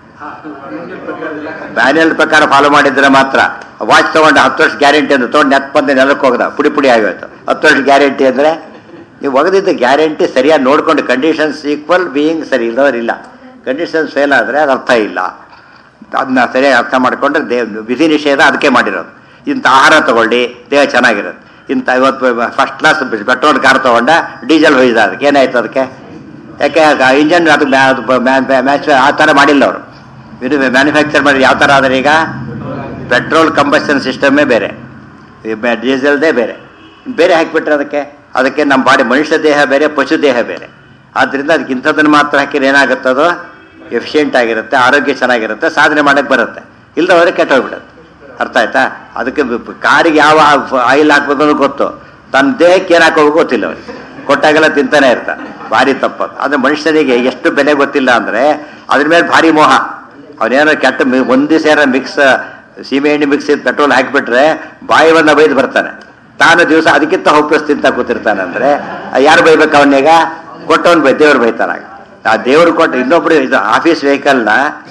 ಮ್ಯಾನ್ಯಲ್ ಪ್ರಕಾರ ಫಾಲೋ ಮಾಡಿದ್ರೆ ಮಾತ್ರ ವಾಚ್ ತಗೊಂಡು ಹತ್ತು ವರ್ಷ ಗ್ಯಾರಂಟಿ ಅಂತ ತೊಗೊಂಡು ನೆತ್ಪಂದ ನೆಲಕ್ಕೆ ಹೋಗದ ಪುಡಿ ಪುಡಿ ಆಗೋಯ್ತು ಹತ್ತು ವರ್ಷ ಗ್ಯಾರಂಟಿ ಅಂದರೆ ನೀವು ಒಗೆದಿದ್ದ ಗ್ಯಾರಂಟಿ ಸರಿಯಾಗಿ ನೋಡ್ಕೊಂಡು ಕಂಡೀಷನ್ಸ್ ಈಕ್ವಲ್ ಬೀಯಿಂಗ್ ಸರಿ ಇಲ್ಲವರಿಲ್ಲ ಕಂಡೀಷನ್ಸ್ ಫೇಲ್ ಆದರೆ ಅದು ಅರ್ಥ ಇಲ್ಲ ಅದನ್ನ ಸರಿಯಾಗಿ ಅರ್ಥ ಮಾಡಿಕೊಂಡ್ರೆ ದೇ ವಿಧಿ ನಿಷೇಧ ಅದಕ್ಕೆ ಮಾಡಿರೋದು ಇಂಥ ಆಹಾರ ತಗೊಳ್ಳಿ ದೇಹ ಚೆನ್ನಾಗಿರುತ್ತೆ ಇಂಥ ಇವತ್ತು ಫಸ್ಟ್ ಕ್ಲಾಸ್ ಪೆಟ್ರೋಲ್ ಕಾರ್ ತೊಗೊಂಡ ಡೀಸೆಲ್ ಹೊಯ್ದ ಅದಕ್ಕೆ ಏನಾಯ್ತು ಅದಕ್ಕೆ ಯಾಕೆ ಇಂಜನ್ ಅದು ಮ್ಯಾ- ಅದು ಮ್ಯಾಚ್ ಆ ಥರ ಮಾಡಿಲ್ಲ ಅವರು ಇದು ಮ್ಯಾನುಫ್ಯಾಕ್ಚರ್ ಮಾಡಿ ಯಾವ ಥರ ಆದರೆ ಈಗ ಪೆಟ್ರೋಲ್ ಕಂಬಷನ್ ಸಿಸ್ಟಮೇ ಬೇರೆ ಈ ಬೆ- ಡೀಸೆಲ್ದೇ ಬೇರೆ ಬೇರೆ ಹಾಕಿಬಿಟ್ರೆ ಅದಕ್ಕೆ ಅದಕ್ಕೆ ನಮ್ಮ ಬಾಡಿ ಮನುಷ್ಯ ದೇಹ ಬೇರೆ ಪಶು ದೇಹ ಬೇರೆ ಆದ್ದರಿಂದ ಅದಕ್ಕೆ ಇಂಥದ್ದನ್ನು ಮಾತ್ರ ಹಾಕಿದ್ರೆ ಏನಾಗುತ್ತದೋ ಎಫಿಷಿಯೆಂಟ್ ಆಗಿರುತ್ತೆ ಆರೋಗ್ಯ ಚೆನ್ನಾಗಿರುತ್ತೆ ಸಾಧನೆ ಮಾಡಕ್ಕೆ ಬರುತ್ತೆ ಇಲ್ಲದವರೆ ಕೆಟ್ಟೋಗ್ಬಿಡುತ್ತೆ ಅರ್ಥ ಆಯ್ತಾ ಅದಕ್ಕೆ ಬ- ಕಾರಿಗೆ ಯಾವ ಆಯಿಲ್ ಹಾಕ್ಬೇಕು ಅನ್ನೋದು ಗೊತ್ತು ತನ್ನ ದೇಹಕ್ಕೆ ಏನು ಹಾಕೋಬೇಕು ಗೊತ್ತಿಲ್ಲ ಅವನಿಗೆ ಕೊಟ್ಟಾಗೆಲ್ಲ ತಿಂತಾನೆ ಇರ್ತಾನೆ ಭಾರಿ ತಪ್ಪದು ಆದರೆ ಮನುಷ್ಯನಿಗೆ ಎಷ್ಟು ಬೆಲೆ ಗೊತ್ತಿಲ್ಲ ಅಂದರೆ ಅದ್ರ ಮೇಲೆ ಭಾರಿ ಮೋಹ ಅವನೇನೋ ಕೆಟ್ಟ ಮಿ- ಒಂದು ಸೇರ ಮಿಕ್ಸ್ ಸೀಮೆ ಎಣ್ಣೆ ಮಿಕ್ಸ್ ಪೆಟ್ರೋಲ್ ಹಾಕಿಬಿಟ್ರೆ ಬಾಯಿ ಬಂದ ಬೈದು ಬರ್ತಾನೆ ತಾನು ದಿವಸ ಅದಕ್ಕಿಂತ ಹೋಪ್ಲಸ್ ತಿಂತ ಕೂತಿರ್ತಾನೆ ಅಂದರೆ ಯಾರು ಬೈಬೇಕು ಅವನಿಗ ಕೊಟ್ಟವನು ಬೈ ದೇವ್ರು ಬೈತಾನಾಗ ಆ ದೇವ್ರು ಕೊಟ್ಟು ಇನ್ನೊಬ್ರು ಇದು ಆಫೀಸ್ ವೆಹಿಕಲ್ನ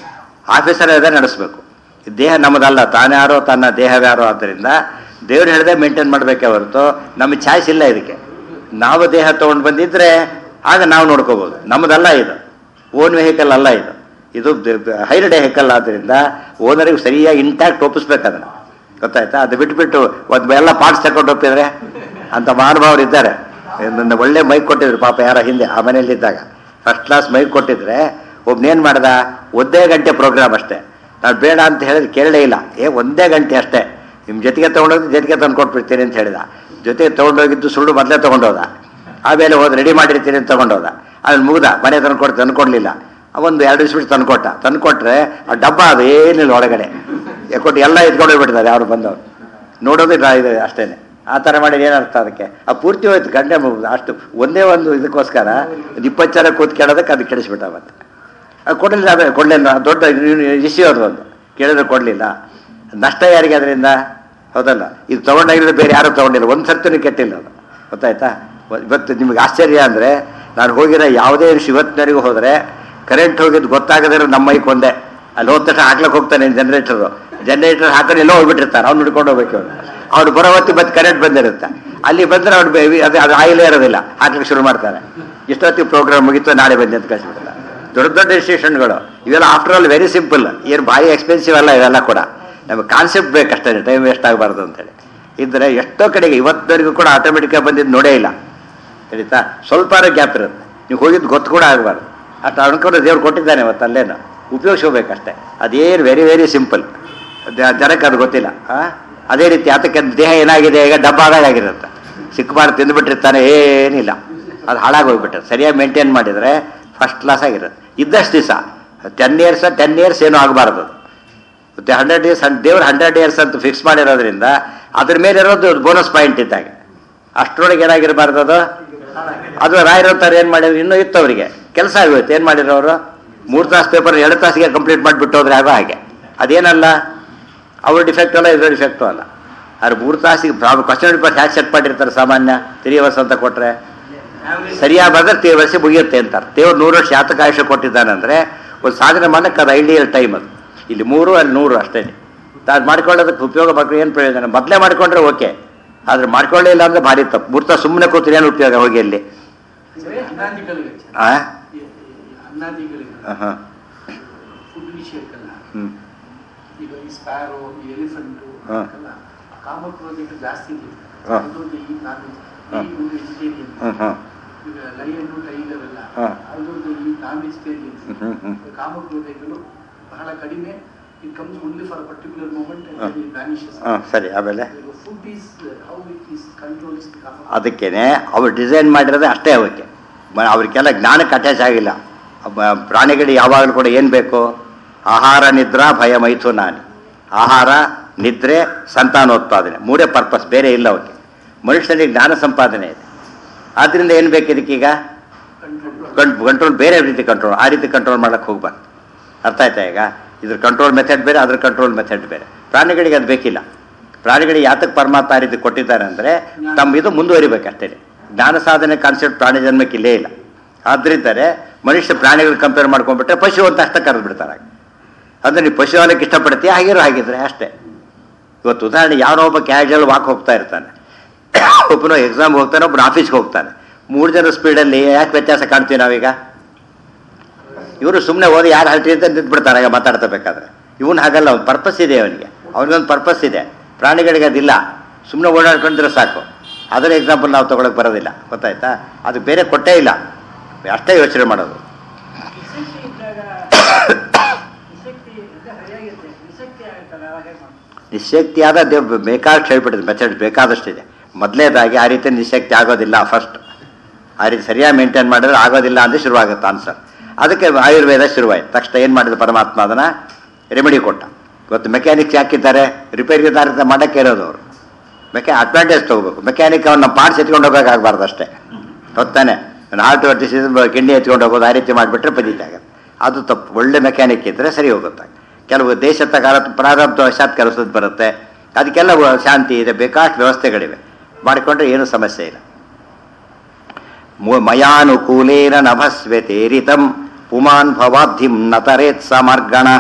ಆಫೀಸರ್ ಅದೇ ನಡೆಸಬೇಕು ದೇಹ ನಮ್ಮದಲ್ಲ ತಾನ್ಯಾರೋ ತನ್ನ ದೇಹವ್ಯಾರೋ ಆದ್ದರಿಂದ ದೇವ್ರು ಹೇಳ್ದೆ ಮೇಂಟೈನ್ ಮಾಡಬೇಕೇ ಹೊರತು ನಮ್ಮ ಚಾಯ್ಸ್ ಇಲ್ಲ ಇದಕ್ಕೆ ನಾವು ದೇಹ ತೊಗೊಂಡು ಬಂದಿದ್ರೆ ಆಗ ನಾವು ನೋಡ್ಕೋಬೋದು ನಮ್ಮದಲ್ಲ ಇದು ಓನ್ ವೆಹಿಕಲ್ ಅಲ್ಲ ಇದು ಇದು ಹೈರ್ಡ್ ವೆಹಿಕಲ್ ಆದ್ದರಿಂದ ಓನರಿಗೆ ಸರಿಯಾಗಿ ಇಂಟ್ಯಾಕ್ಟ್ ಒಪ್ಪಿಸ್ಬೇಕು ಅದನ್ನು ಗೊತ್ತಾಯ್ತಾ ಅದು ಬಿಟ್ಬಿಟ್ಟು ಒಂದು ಎಲ್ಲ ಪಾರ್ಟ್ಸ್ ತಗೊಂಡು ಒಪ್ಪಿದ್ರೆ ಅಂತ ಮಹಾನುಭಾವರು ಇದ್ದಾರೆ ನನ್ನ ಒಳ್ಳೆ ಮೈಕ್ ಕೊಟ್ಟಿದ್ರು ಪಾಪ ಯಾರ ಹಿಂದೆ ಆ ಮನೆಯಲ್ಲಿದ್ದಾಗ ಫಸ್ಟ್ ಕ್ಲಾಸ್ ಮೈಕ್ ಕೊಟ್ಟಿದ್ರೆ ಒಬ್ನೇನು ಮಾಡ್ದ ಒಂದೇ ಗಂಟೆ ಪ್ರೋಗ್ರಾಮ್ ಅಷ್ಟೇ ನಾನು ಬೇಡ ಅಂತ ಹೇಳಿದ್ರೆ ಕೇಳಲೇ ಇಲ್ಲ ಏ ಒಂದೇ ಗಂಟೆ ಅಷ್ಟೇ ನಿಮ್ಮ ಜೊತೆಗೆ ತೊಗೊಂಡೋಗಿ ಜೊತೆಗೆ ತಂದು ಕೊಟ್ಬಿಡ್ತೀನಿ ಅಂತ ಹೇಳಿದ ಜೊತೆಗೆ ತೊಗೊಂಡೋಗಿದ್ದು ಸುಳ್ಳು ಮೊದಲೇ ತೊಗೊಂಡೋದ ಆಮೇಲೆ ಹೋದ್ ರೆಡಿ ಮಾಡಿರ್ತೀನಿ ಅಂತ ತೊಗೊಂಡೋದ ಅಲ್ಲಿ ಮುಗ್ದ ಮನೆ ತಂದು ಕೊಟ್ಟು ತಂದು ಕೊಡಲಿಲ್ಲ ಒಂದು ಎರಡು ದಿವಸ ಬಿಟ್ಟು ತಂದು ಕೊಟ್ಟ ತಂದು ಕೊಟ್ಟರೆ ಆ ಡಬ್ಬ ಅದು ಏನಿಲ್ಲ ಒಳಗಡೆ ಕೊಟ್ಟು ಎಲ್ಲ ಎತ್ಕೊಂಡು ಹೋಗ್ಬಿಟ್ಟಿದ್ದಾರೆ ಯಾರು ಬಂದವರು ನೋಡೋದು ಇಲ್ಲ ಇದು ಅಷ್ಟೇನೆ ಆ ಥರ ಮಾಡಿದ್ರೆ ಏನರ್ಥ ಅದಕ್ಕೆ ಆ ಪೂರ್ತಿ ಹೋಯ್ತು ಗಂಟೆ ಮುಗ್ದು ಅಷ್ಟು ಒಂದೇ ಒಂದು ಇದಕ್ಕೋಸ್ಕರ ಒಂದು ಇಪ್ಪತ್ತು ಜನ ಕೂತ್ ಕೇಳೋದಕ್ಕೆ ಅದು ಕೆಡಿಸ್ಬಿಟ್ಟ ಮತ್ತೆ ಅದು ಕೊಡಲಿಲ್ಲ ಅದೇ ಕೊಡಲಿಲ್ಲ ದೊಡ್ಡ ಇಶ್ಯೂ ಅದು ಒಂದು ಕೇಳಿದ್ರೆ ಕೊಡಲಿಲ್ಲ ನಷ್ಟ ಯಾರಿಗೆ ಅದರಿಂದ ಹೌದಲ್ಲ ಇದು ತೊಗೊಂಡಾಗಿರೋದು ಬೇರೆ ಯಾರು ತೊಗೊಂಡಿಲ್ಲ ಒಂದು ಸರ್ತಿನೂ ಕೆಟ್ಟಿಲ್ಲ ಅದು ಗೊತ್ತಾಯ್ತಾ ಇವತ್ತು ನಿಮಗೆ ಆಶ್ಚರ್ಯ ಅಂದರೆ ನಾನು ಹೋಗಿರೋ ಯಾವುದೇ ಇವತ್ತಿನವರೆಗೂ ಹೋದರೆ ಕರೆಂಟ್ ಹೋಗಿದ್ದು ಗೊತ್ತಾಗದಿರೋ ನಮ್ಮ ಮೈಕ್ ಒಂದೇ ಅಲ್ಲಿ ಹೋದ ತಕ್ಷಣ ಹಾಕ್ಲಕ್ಕೆ ಹೋಗ್ತಾನೆ ಜನ್ರೇಟರು ಜನ್ರೇಟರ್ ಹಾಕೊಂಡು ಎಲ್ಲೋ ಹೋಗ್ಬಿಟ್ಟಿರ್ತಾರೆ ಅವ್ನು ಹಿಡ್ಕೊಂಡು ಹೋಗ್ಬೇಕು ಅವ್ನು ಅವ್ರು ಬರೋ ಹೊತ್ತಿಗೆ ಮತ್ತೆ ಕರೆಂಟ್ ಬಂದಿರುತ್ತೆ ಅಲ್ಲಿ ಬಂದರೆ ಅವ್ರು ಬೆ- ಅದು ಅದು ಆಯಿಲೇ ಇರೋದಿಲ್ಲ ಹಾಕ್ಲಿಕ್ಕೆ ಶುರು ಮಾಡ್ತಾರೆ ಇಷ್ಟೊತ್ತಿಗೆ ಪ್ರೋಗ್ರಾಮ್ ಮುಗೀತು ನಾಳೆ ಬಂದು ಅಂತ ಕಳಿಸ್ಬಿಡಲ್ಲ ದೊಡ್ಡ ದೊಡ್ಡ ಇನ್ಸ್ಟಿಟ್ಯೂಷನ್ಗಳು ಇವೆಲ್ಲ ಆಫ್ಟರ್ ಆಲ್ ವೆರಿ ಸಿಂಪಲ್ ಏನು ಭಾರಿ ಎಕ್ಸ್ಪೆನ್ಸಿವ್ ಅಲ್ಲ ಇವೆಲ್ಲ ಕೂಡ ನಮಗೆ ಕಾನ್ಸೆಪ್ಟ್ ಬೇಕಷ್ಟೇ ಟೈಮ್ ವೇಸ್ಟ್ ಆಗಬಾರ್ದು ಅಂತೇಳಿ ಇದ್ರೆ ಎಷ್ಟೋ ಕಡೆಗೆ ಇವತ್ತವರೆಗೂ ಕೂಡ ಆಟೋಮೆಟಿಕಾಗಿ ಬಂದಿದ್ದು ನೋಡೇ ಇಲ್ಲ ತಿಳಿತಾ ಸ್ವಲ್ಪ ಗ್ಯಾಪ್ ಇರುತ್ತೆ ನೀವು ಹೋಗಿದ್ದು ಗೊತ್ತು ಕೂಡ ಆಗಬಾರ್ದು ಅಷ್ಟು ಅನ್ಕೊಂಡು ದೇವ್ರು ಕೊಟ್ಟಿದ್ದಾನೆ ಇವತ್ತು ಅಲ್ಲೇನು ಉಪಯೋಗಿಸ್ಕೋಬೇಕಷ್ಟೇ ಅದೇನು ವೆರಿ ವೆರಿ ಸಿಂಪಲ್ ಜನಕ್ಕೆ ಅದು ಗೊತ್ತಿಲ್ಲ ಆ? ಅದೇ ರೀತಿ ಅದಕ್ಕೆ ದೇಹ ಏನಾಗಿದೆ ಈಗ ಡಬ್ಬ ಆದಾಗಿರುತ್ತೆ ಸಿಕ್ಕಬಾರ್ದು ತಿಂದುಬಿಟ್ಟಿರ್ತಾನೆ ಏನಿಲ್ಲ ಅದು ಹಾಳಾಗಿ ಹೋಗ್ಬಿಟ್ಟೆ ಸರಿಯಾಗಿ ಮೇಂಟೈನ್ ಮಾಡಿದರೆ ಫಸ್ಟ್ ಕ್ಲಾಸ್ ಆಗಿರುತ್ತೆ ಇದ್ದಷ್ಟು ದಿವಸ ಟೆನ್ ಇಯರ್ಸ್ ಟೆನ್ ಇಯರ್ಸ್ ಏನೂ ಆಗಬಾರ್ದು ಮತ್ತೆ ಹಂಡ್ರೆಡ್ ಇಯರ್ಸ್ ದೇವ್ರು ಹಂಡ್ರೆಡ್ ಇಯರ್ಸ್ ಅಂತ ಫಿಕ್ಸ್ ಮಾಡಿರೋದ್ರಿಂದ ಅದ್ರ ಮೇಲೆ ಇರೋದು ಬೋನಸ್ ಪಾಯಿಂಟ್ ಇದ್ದಾಗ ಅಷ್ಟರೊಳಗೆ ಏನಾಗಿರಬಾರ್ದು ಅದು ಅದು ರಾಯರಂತಾರೆ ಏನು ಮಾಡಿದ್ರು ಇನ್ನೂ ಇತ್ತು ಅವರಿಗೆ ಕೆಲಸ ಆಗೋಯ್ತು ಏನು ಮಾಡಿದ್ರು ಅವರು ಮೂರು ತಾಸು ಪೇಪರ್ ಎರಡು ತಾಸಿಗೆ ಕಂಪ್ಲೀಟ್ ಮಾಡಿಬಿಟ್ಟು ಹೋದ್ರೆ ಆಗೋ ಹಾಗೆ ಅದೇನಲ್ಲ ಅವ್ರ ಡಿಫೆಕ್ಟ್ ಅಲ್ಲ ಇದ್ರ ಡಿಫೆಕ್ಟು ಅಲ್ಲ ಆದ್ರೆ ಮೂರು ತಾಸಿಗೆ ಕ್ವಶನ್ ಪೇಪರ್ ಹ್ಯಾಕ್ ಸೆಟ್ ಮಾಡಿರ್ತಾರೆ ಸಾಮಾನ್ಯ ತ್ರೀ ಅವರ್ಸ್ ಅಂತ ಕೊಟ್ಟರೆ ಸರಿಯಾಗಿ ಬಂದ್ರೆ ತೀರ್ ವರ್ಷ ಮುಗಿಯುತ್ತೆ ಅಂತಾರೆ ದೇವ್ರು ನೂರು ವರ್ಷ ಯಾತಕ ಆಯುಷ್ಯ ಕೊಟ್ಟಿದ್ದಾನಂದ್ರೆ ಒಂದು ಸಾಧನೆ ಮಾಡಕ್ಕೆ ಅದು ಐಡಿಯಲ್ ಟೈಮ್ ಅದು ಇಲ್ಲಿ ಮೂರು ಅಲ್ಲಿ ನೂರು ಅಷ್ಟೇ ಅದು ಮಾಡ್ಕೊಳ್ಳೋದಕ್ಕೆ ಉಪಯೋಗ ಮಾಡ್ಕೊಂಡು ಏನು ಪ್ರಯೋಜನ ಮೊದಲೇ ಮಾಡ್ಕೊಂಡ್ರೆ ಓಕೆ ಆದ್ರೆ ಮಾಡ್ಕೊಳ್ಳೇ ಇಲ್ಲ ಅಂದ್ರೆ ಭಾರಿ ತಪ್ಪು ಮೂರ್ತ ಸುಮ್ಮನೆ ಕೂತ್ರೆ ಏನು ಉಪಯೋಗ ಹೋಗಿ ಅಲ್ಲಿ ಅನ್ನಾದಿಗಳಿಗೆ ಆ ಈ- ಈ ಅನ್ನಾದಿಗಳಿಗೆ ಹಾಂ ಫುಡ್ ವಿಷಯಕ್ಕೆಲ್ಲ ಹ್ಞೂ ಈಗ ಈ ಸ್ಪ್ಯಾರೋ ಈ ಎಲಿಫೆಂಟು ಹಾ. ಎಲ್ಲ ಕಾಮಕ್ರೋಧಕ್ಕೆ ಜಾಸ್ತಿ ಇದೆ ಹಾ. ಅದೊಂದು ಈ ನಾನ್ ಹಾ. ಈ ಒಂದು ವೆಜಿಟೇರಿಯನ್ ಹ್ಞೂ ಹ್ಞೂ ಈಗ ಲೈಯನ್ನು ಟೈಗರ್ ಎಲ್ಲ ಹಾ. ಅದೊಂದು ಈ ನಾನ್ ವೆಜಿಟೇರಿಯನ್ ಹ್ಞೂ ಹ್ಞೂ ಕಾಮಕ್ರೋಧಗಳು ಬಹಳ ಕಡಿಮೆ it comes only for particular moment ಹಾ. ಅಂಡ್ ವ್ಯಾನಿಷಸ್ ಹಾಂ ಸರಿ ಆಮೇಲೆ food is how it is controls ಕಾಮ ಅದಕ್ಕೇನೆ ಅವ್ರು ಡಿಸೈನ್ ಮಾಡಿರೋದೇ ಅಷ್ಟೇ ಅವಕ್ಕೆ ಮ- ಅವ್ರಿಗೆಲ್ಲ ಜ್ಞಾನಕ್ಕೆ ಅಟ್ಯಾಚ್ ಆಗಿಲ್ಲ ಅಬ್ಬ- ಪ್ರಾಣಿಗಳಿಗೆ ಯಾವಾಗಲೂ ಕೂಡ ಏನು ಬೇಕು ಆಹಾರ ನಿದ್ರಾ ಭಯ ಮೈಥುನಾನಿ ಆಹಾರ ನಿದ್ರೆ ಸಂತಾನೋತ್ಪಾದನೆ ಮೂರೇ ಪರ್ಪಸ್ ಬೇರೆ ಇಲ್ಲ ಅವಕ್ಕೆ ಮನುಷ್ಯನಿಗೆ ಜ್ಞಾನ ಸಂಪಾದನೆ ಇದೆ ಆದ್ದರಿಂದ ಏನು ಬೇಕು ಇದಕ್ಕೀಗ ಕಂಟ್ರೋಲ್ ಕಂಟ್ರೋಲ್ ಬೇರೆ ರೀತಿ ಕಂಟ್ರೋಲ್ ಆ ರೀತಿ ಕಂಟ್ರೋಲ್ ಮಾಡಕ್ಕೆ ಹೋಗ್ಬಾರ್ದು ಅರ್ಥ ಆಯ್ತಾ ಈಗ ಇದ್ರ ಕಂಟ್ರೋಲ್ ಮೆಥಡ್ ಬೇರೆ ಅದ್ರ ಕಂಟ್ರೋಲ್ ಮೆಥಡ್ ಬೇರೆ ಪ್ರಾಣಿಗಳಿಗೆ ಅದು ಬೇಕಿಲ್ಲ ಪ್ರಾಣಿಗಳಿಗೆ ಯಾತಕ್ಕೆ ಪರಮಾತ್ಮ ಆ ರೀತಿ ಕೊಟ್ಟಿದ್ದಾರೆ ಅಂದರೆ ತಮ್ಮ ಇದು ಮುಂದುವರಿಬೇಕಷ್ಟೇ ಜ್ಞಾನ ಸಾಧನೆ ಕಾನ್ಸೆಪ್ಟ್ ಪ್ರಾಣಿ ಜನ್ಮಕ್ಕೆ ಇಲ್ಲೇ ಇಲ್ಲ ಆದ್ರಿಂದಲೇ ಮನುಷ್ಯ ಪ್ರಾಣಿಗಳು ಕಂಪೇರ್ ಮಾಡ್ಕೊಂಡ್ಬಿಟ್ರೆ ಪಶು ಅಂತ ಅಷ್ಟೇ ಕರೆದು ಬಿಡ್ತಾರೆ ಅಂದರೆ ನೀವು ಪಶು ಅನ್ನಕ್ಕೆ ಇಷ್ಟಪಡ್ತೀಯ ಹಾಗಿರೋ ಹಾಗಿದ್ರೆ ಅಷ್ಟೇ ಇವತ್ತು ಉದಾಹರಣೆ ಯಾರೋ ಒಬ್ಬ ಕ್ಯಾಶುವಲ್ ವಾಕ್ ಹೋಗ್ತಾ ಇರ್ತಾನೆ ಒಬ್ಬನು ಎಕ್ಸಾಮ್ಗೆ ಹೋಗ್ತಾನೆ ಒಬ್ಬನು ಆಫೀಸ್ಗೆ ಹೋಗ್ತಾನೆ ಮೂರು ಜನ ಸ್ಪೀಡಲ್ಲಿ ಯಾಕೆ ವ್ಯತ್ಯಾಸ ಕಾಣ್ತೀವಿ ನಾವೀಗ ಇವರು ಸುಮ್ಮನೆ ಓದಿ ಯಾರು ಹಲ್ಟಿ ಅಂತ ನಿಂತ್ಬಿಡ್ತಾರೆ ಆಗ ಮಾತಾಡ್ತಾ ಬೇಕಾದ್ರೆ ಇವನು ಹಾಗಲ್ಲ ಅವ್ನು ಪರ್ಪಸ್ ಇದೆ ಅವನಿಗೆ ಅವನಿಗೊಂದು ಪರ್ಪಸ್ ಇದೆ ಪ್ರಾಣಿಗಳಿಗೆ ಅದಿಲ್ಲ ಸುಮ್ಮನೆ ಓಡಾಡ್ಕೊಂಡ್ರೆ ಸಾಕು ಅದರ ಎಕ್ಸಾಂಪಲ್ ನಾವು ತೊಗೊಳಕ್ಕೆ ಬರೋದಿಲ್ಲ ಗೊತ್ತಾಯ್ತಾ ಅದು ಬೇರೆ ಕೊಟ್ಟೇ ಇಲ್ಲ ಅಷ್ಟೇ ಯೋಚನೆ ಮಾಡೋದು ನಿಶಕ್ತಿ ಇದ್ದಾಗ ನಿಶಕ್ತಿ ಇದ್ದ ಸರಿಯಾಗಿರುತ್ತೆ ನಿಶಕ್ತಿ ಆಗುತ್ತಲ್ಲ ಅವಾಗ ಹೇಗೆ ಮಾಡ್ತಾರೆ ನಿಶಕ್ತಿ ಆದ ದೇವ್ ಬೇಕಾದಷ್ಟು ಹೇಳ್ಬಿಟ್ಟಿದೆ ಮೆಥಡ್ ಬೇಕಾದಷ್ಟಿದೆ ಮೊದಲೇದಾಗಿ ಆ ರೀತಿ ನಿಶಕ್ತಿ ಆಗೋದಿಲ್ಲ ಫಸ್ಟ್ ಆ ರೀತಿ ಸರಿಯಾಗಿ ಮೇಂಟೈನ್ ಮಾಡಿದ್ರೆ ಆಗೋದಿಲ್ಲ ಅಂತ ಶುರುವಾಗುತ್ತೆ ಆನ್ಸರ್ ಅದಕ್ಕೆ ಆಯುರ್ವೇದ ಶುರುವಾಯಿತು ತಕ್ಷಣ ಏನು ಮಾಡಿದ ಪರಮಾತ್ಮ ಅದನ್ನು ರೆಮಿಡಿ ಕೊಟ್ಟ ಇವತ್ತು ಮೆಕ್ಯಾನಿಕ್ಸ್ ಯಾಕಿದ್ದಾರೆ ರಿಪೇರಿದಾರ ಮಾಡಕ್ಕೆ ಇರೋದು ಅವರು ಮೆಕ್ಯಾ ಅಡ್ವಾಂಟೇಜ್ ತೊಗೋಬೇಕು ಮೆಕ್ಯಾನಿಕ್ ಅವ್ನ ಪಾರ್ಟ್ಸ್ ಎತ್ಕೊಂಡು ಹೋಗೋಕ್ಕಾಗಬಾರ್ದು ಅಷ್ಟೇ ಹೊತ್ತಾನೆ ಹಾರ್ಟ್ ಡಿಸೀಸ್ ಕಿಂಡಿ ಎತ್ಕೊಂಡು ಹೋಗೋದು ಆ ರೀತಿ ಮಾಡಿಬಿಟ್ರೆ ಪದೀತಾಗುತ್ತೆ ಅದು ತಪ್ಪು ಒಳ್ಳೆ ಮೆಕ್ಯಾನಿಕ್ ಇದ್ದರೆ ಸರಿ ಹೋಗುತ್ತೆ ಕೆಲವು ದೇಶದ ಕಾಲ ಪ್ರಾರಬ್ಧ ವಶಾತ್ ಕೆಲಸದ ಬರುತ್ತೆ ಅದಕ್ಕೆಲ್ಲ ಶಾಂತಿ ಇದೆ ಬೇಕಾಷ್ಟು ವ್ಯವಸ್ಥೆಗಳಿವೆ ಮಾಡಿಕೊಂಡ್ರೆ ಏನೂ ಸಮಸ್ಯೆ ಇಲ್ಲ ಮು- ಮಯಾನುಕೂಲೇನ ನಭಸ್ವೆತೇರಿತಂ ಪುಮಾನ್ ಭವಾಬ್ಧಿಂ ನತರೇತ್ ಸಮರ್ಗಣಃ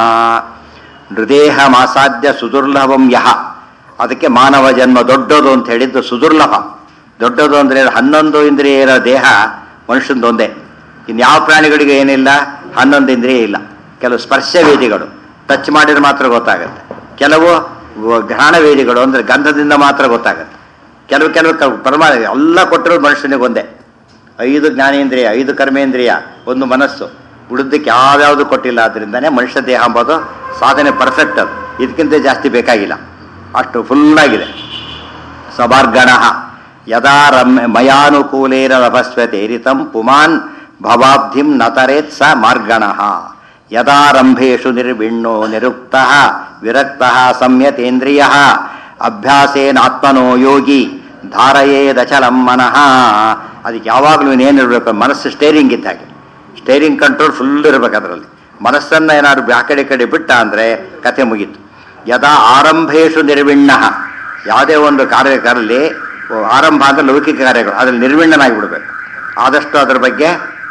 ನೃದೇಹ ಮಾಸಾಧ್ಯ ಸುದುರ್ಲಭಂ ಯಹ ಅದಕ್ಕೆ ಮಾನವ ಜನ್ಮ ದೊಡ್ಡದು ಅಂತ ಹೇಳಿದ್ದು ಸುದುರ್ಲಭ ದೊಡ್ಡದು ಅಂದರೆ ಹನ್ನೊಂದು ಇಂದ್ರಿಯ ಇರೋ ದೇಹ ಮನುಷ್ಯಂದೊಂದೇ ಇನ್ಯಾವ ಪ್ರಾಣಿಗಳಿಗೆ ಏನಿಲ್ಲ ಹನ್ನೊಂದು ಇಂದ್ರಿಯ ಇಲ್ಲ ಕೆಲವು ಸ್ಪರ್ಶ ವೇದಿಗಳು ಟಚ್ ಮಾಡಿದ್ರೆ ಮಾತ್ರ ಗೊತ್ತಾಗುತ್ತೆ ಕೆಲವು ವ- ಘ್ರಾಣ ವೇದಿಗಳು ಅಂದರೆ ಗಂಧದಿಂದ ಮಾತ್ರ ಗೊತ್ತಾಗುತ್ತೆ ಕೆಲವು ಕೆಲವು ಕ- ಪರಮಾಣ ಎಲ್ಲ ಕೊಟ್ಟಿರೋದು ಮನುಷ್ಯನಿಗೆ ಒಂದೇ ಐದು ಜ್ಞಾನೇಂದ್ರಿಯ ಐದು ಕರ್ಮೇಂದ್ರಿಯ ಒಂದು ಮನಸ್ಸು ಉಳಿದಕ್ಕೆ ಯಾವ್ಯಾವುದು ಕೊಟ್ಟಿಲ್ಲ ಆದ್ರಿಂದಾನೇ ಮನುಷ್ಯ ದೇಹ ಅಂಬೋದು ಸಾಧನೆ ಪರ್ಫೆಕ್ಟ್ ಅದು ಇದಕ್ಕಿಂತ ಜಾಸ್ತಿ ಬೇಕಾಗಿಲ್ಲ ಅಷ್ಟು ಫುಲ್ಲಾಗಿದೆ ಸಮಾರ್ಗಣ ಯದಾ ರಮ್ಯ ಮಯಾನುಕೂಲೇನ ಲಭಸ್ವತೇರಿತಂ ಪುಮಾನ್ ಭವಾಬ್ಧಿಂ ನತರೇತ್ ಸ ಮಾರ್ಗಣ ಯದಾರಂಭೇಷು ನಿರ್ವಿಣ್ಣೋ ನಿರುಕ್ತ ವಿರಕ್ತ ಸಂಯತೇಂದ್ರಿಯ ಅಭ್ಯಾಸೇನಾತ್ಮನೋ ಯೋಗಿ ಧಾರಯೇದಚಲಂ ಮನಃ ಅದಕ್ಕೆ ಯಾವಾಗಲೂ ಏನಿರಬೇಕು ಮನಸ್ಸು ಸ್ಟೇರಿಂಗ್ ಇದ್ದ ಹಾಗೆ ಸ್ಟೇರಿಂಗ್ ಕಂಟ್ರೋಲ್ ಫುಲ್ ಇರಬೇಕು ಅದರಲ್ಲಿ ಮನಸ್ಸನ್ನು ಏನಾದ್ರು ಆ ಕಡೆ ಈ ಕಡೆ ಬಿಟ್ಟ ಅಂದರೆ ಕತೆ ಮುಗೀತು ಯದಾ ಆರಂಭೇಶು ನಿರ್ವಿಣ್ಣ ಯಾವುದೇ ಒಂದು ಕಾರ್ಯಕಾರಲ್ಲಿ ಆರಂಭ ಅಂದರೆ ಲೌಕಿಕ ಕಾರ್ಯಗಳು ಅದ್ರಲ್ಲಿ ನಿರ್ವಿಣ್ಣನಾಗಿ ಬಿಡಬೇಕು ಆದಷ್ಟು ಅದರ ಬಗ್ಗೆ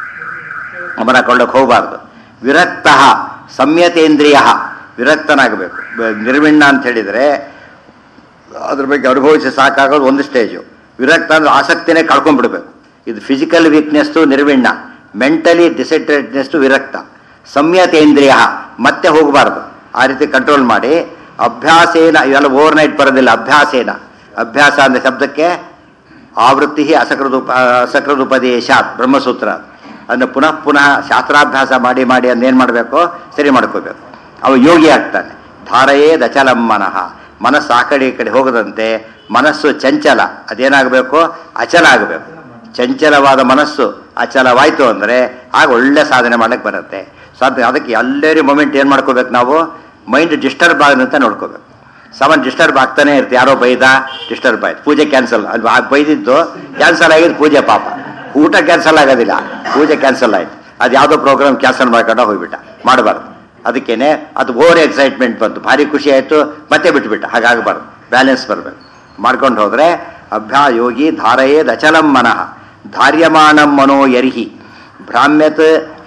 ಗಮನ ಕೊಳ್ಳಕ್ಕೆ ಹೋಗಬಾರ್ದು ವಿರಕ್ತ ಸಂಯತೇಂದ್ರಿಯ ವಿರಕ್ತನಾಗಬೇಕು ಬ- ನಿರ್ವಿಣ್ಣ ಅಂತ ಹೇಳಿದರೆ ಅದ್ರ ಬಗ್ಗೆ ಅನುಭವಿಸಿ ಸಾಕಾಗೋದು ಒಂದು ಸ್ಟೇಜು ವಿರಕ್ತ ಅಂದ್ರೆ ಆಸಕ್ತಿನೇ ಕಳ್ಕೊಂಡ್ಬಿಡ್ಬೇಕು ಇದು ಫಿಸಿಕಲ್ ವೀಕ್ನೆಸ್ಸು ನಿರ್ವಿಣ್ಣ ಮೆಂಟಲಿ ಡಿಸೆಟ್ರೇಟ್ನೆಸ್ಸು ವಿರಕ್ತ ಸಂಯತೇಂದ್ರಿಯ ಮತ್ತೆ ಹೋಗಬಾರ್ದು ಆ ರೀತಿ ಕಂಟ್ರೋಲ್ ಮಾಡಿ ಅಭ್ಯಾಸೇನ ಇವೆಲ್ಲ ಓವರ್ ನೈಟ್ ಬರೋದಿಲ್ಲ ಅಭ್ಯಾಸೇನ ಅಭ್ಯಾಸ ಅಂದ್ರೆ ಶಬ್ದಕ್ಕೆ ಆವೃತ್ತಿ ಅಸಕೃದುಪ ಅಸಕೃದುಪದೇಶಾತ್ ಬ್ರಹ್ಮಸೂತ್ರ ಅದನ್ನು ಪುನಃ ಪುನಃ ಶಾಸ್ತ್ರಾಭ್ಯಾಸ ಮಾಡಿ ಮಾಡಿ ಅಂದೇನು ಮಾಡಬೇಕು ಸರಿ ಮಾಡ್ಕೋಬೇಕು ಅವ ಯೋಗಿ ಆಗ್ತಾನೆ ಧಾರಯೇ ದಚಲಂ ಮನಃ ಮನಸ್ಸು ಆ ಕಡೆ ಈ ಕಡೆ ಹೋಗದಂತೆ ಮನಸ್ಸು ಚಂಚಲ ಅದೇನಾಗಬೇಕು ಅಚಲ ಆಗಬೇಕು ಚಂಚಲವಾದ ಮನಸ್ಸು ಅಚಲವಾಯಿತು ಅಂದರೆ ಆಗ ಒಳ್ಳೆ ಸಾಧನೆ ಮಾಡಕ್ಕೆ ಬರುತ್ತೆ ಸಾಧ್ಯ ಅದಕ್ಕೆ ಎಲ್ಲರಿ ಮೊಮೆಂಟ್ ಏನು ಮಾಡ್ಕೋಬೇಕು ನಾವು ಮೈಂಡ್ ಡಿಸ್ಟರ್ಬ್ ಆಗದಂತ ನೋಡ್ಕೋಬೇಕು ಸಾಮಾನ್ಯ ಡಿಸ್ಟರ್ಬ್ ಆಗ್ತಾನೆ ಇರುತ್ತೆ ಯಾರೋ ಬೈದ ಡಿಸ್ಟರ್ಬ್ ಆಯ್ತು ಪೂಜೆ ಕ್ಯಾನ್ಸಲ್ ಅಲ್ಲಿ ಆ ಬೈದಿದ್ದು ಕ್ಯಾನ್ಸಲ್ ಆಗಿದ್ದು ಪೂಜೆ ಪಾಪ ಊಟ ಕ್ಯಾನ್ಸಲ್ ಆಗೋದಿಲ್ಲ ಪೂಜೆ ಕ್ಯಾನ್ಸಲ್ ಆಯ್ತು ಅದು ಯಾವುದೋ ಪ್ರೋಗ್ರಾಮ್ ಕ್ಯಾನ್ಸಲ್ ಮಾಡ್ಕೊಂಡು ಹೋಗ್ಬಿಟ್ಟ ಮಾಡಬಾರ್ದು ಅದಕ್ಕೇನೆ ಅದು ಓವರ್ ಎಕ್ಸೈಟ್ಮೆಂಟ್ ಬಂತು ಭಾರಿ ಖುಷಿ ಆಯಿತು ಮತ್ತೆ ಬಿಟ್ಬಿಟ್ಟ ಹಾಗಾಗಬಾರ್ದು ಬ್ಯಾಲೆನ್ಸ್ ಬರಬೇಕು ಮಾಡ್ಕೊಂಡು ಹೋದರೆ ಅಭ್ಯಾ ಯೋಗಿ ಧಾರಯೇದ್ ಅಚಲಂ ಮನಃ ಧಾರ್ಯಮಾಣಂ ಮನೋ ಯರ್ಹಿ ಭ್ರಾಮ್ಯತ್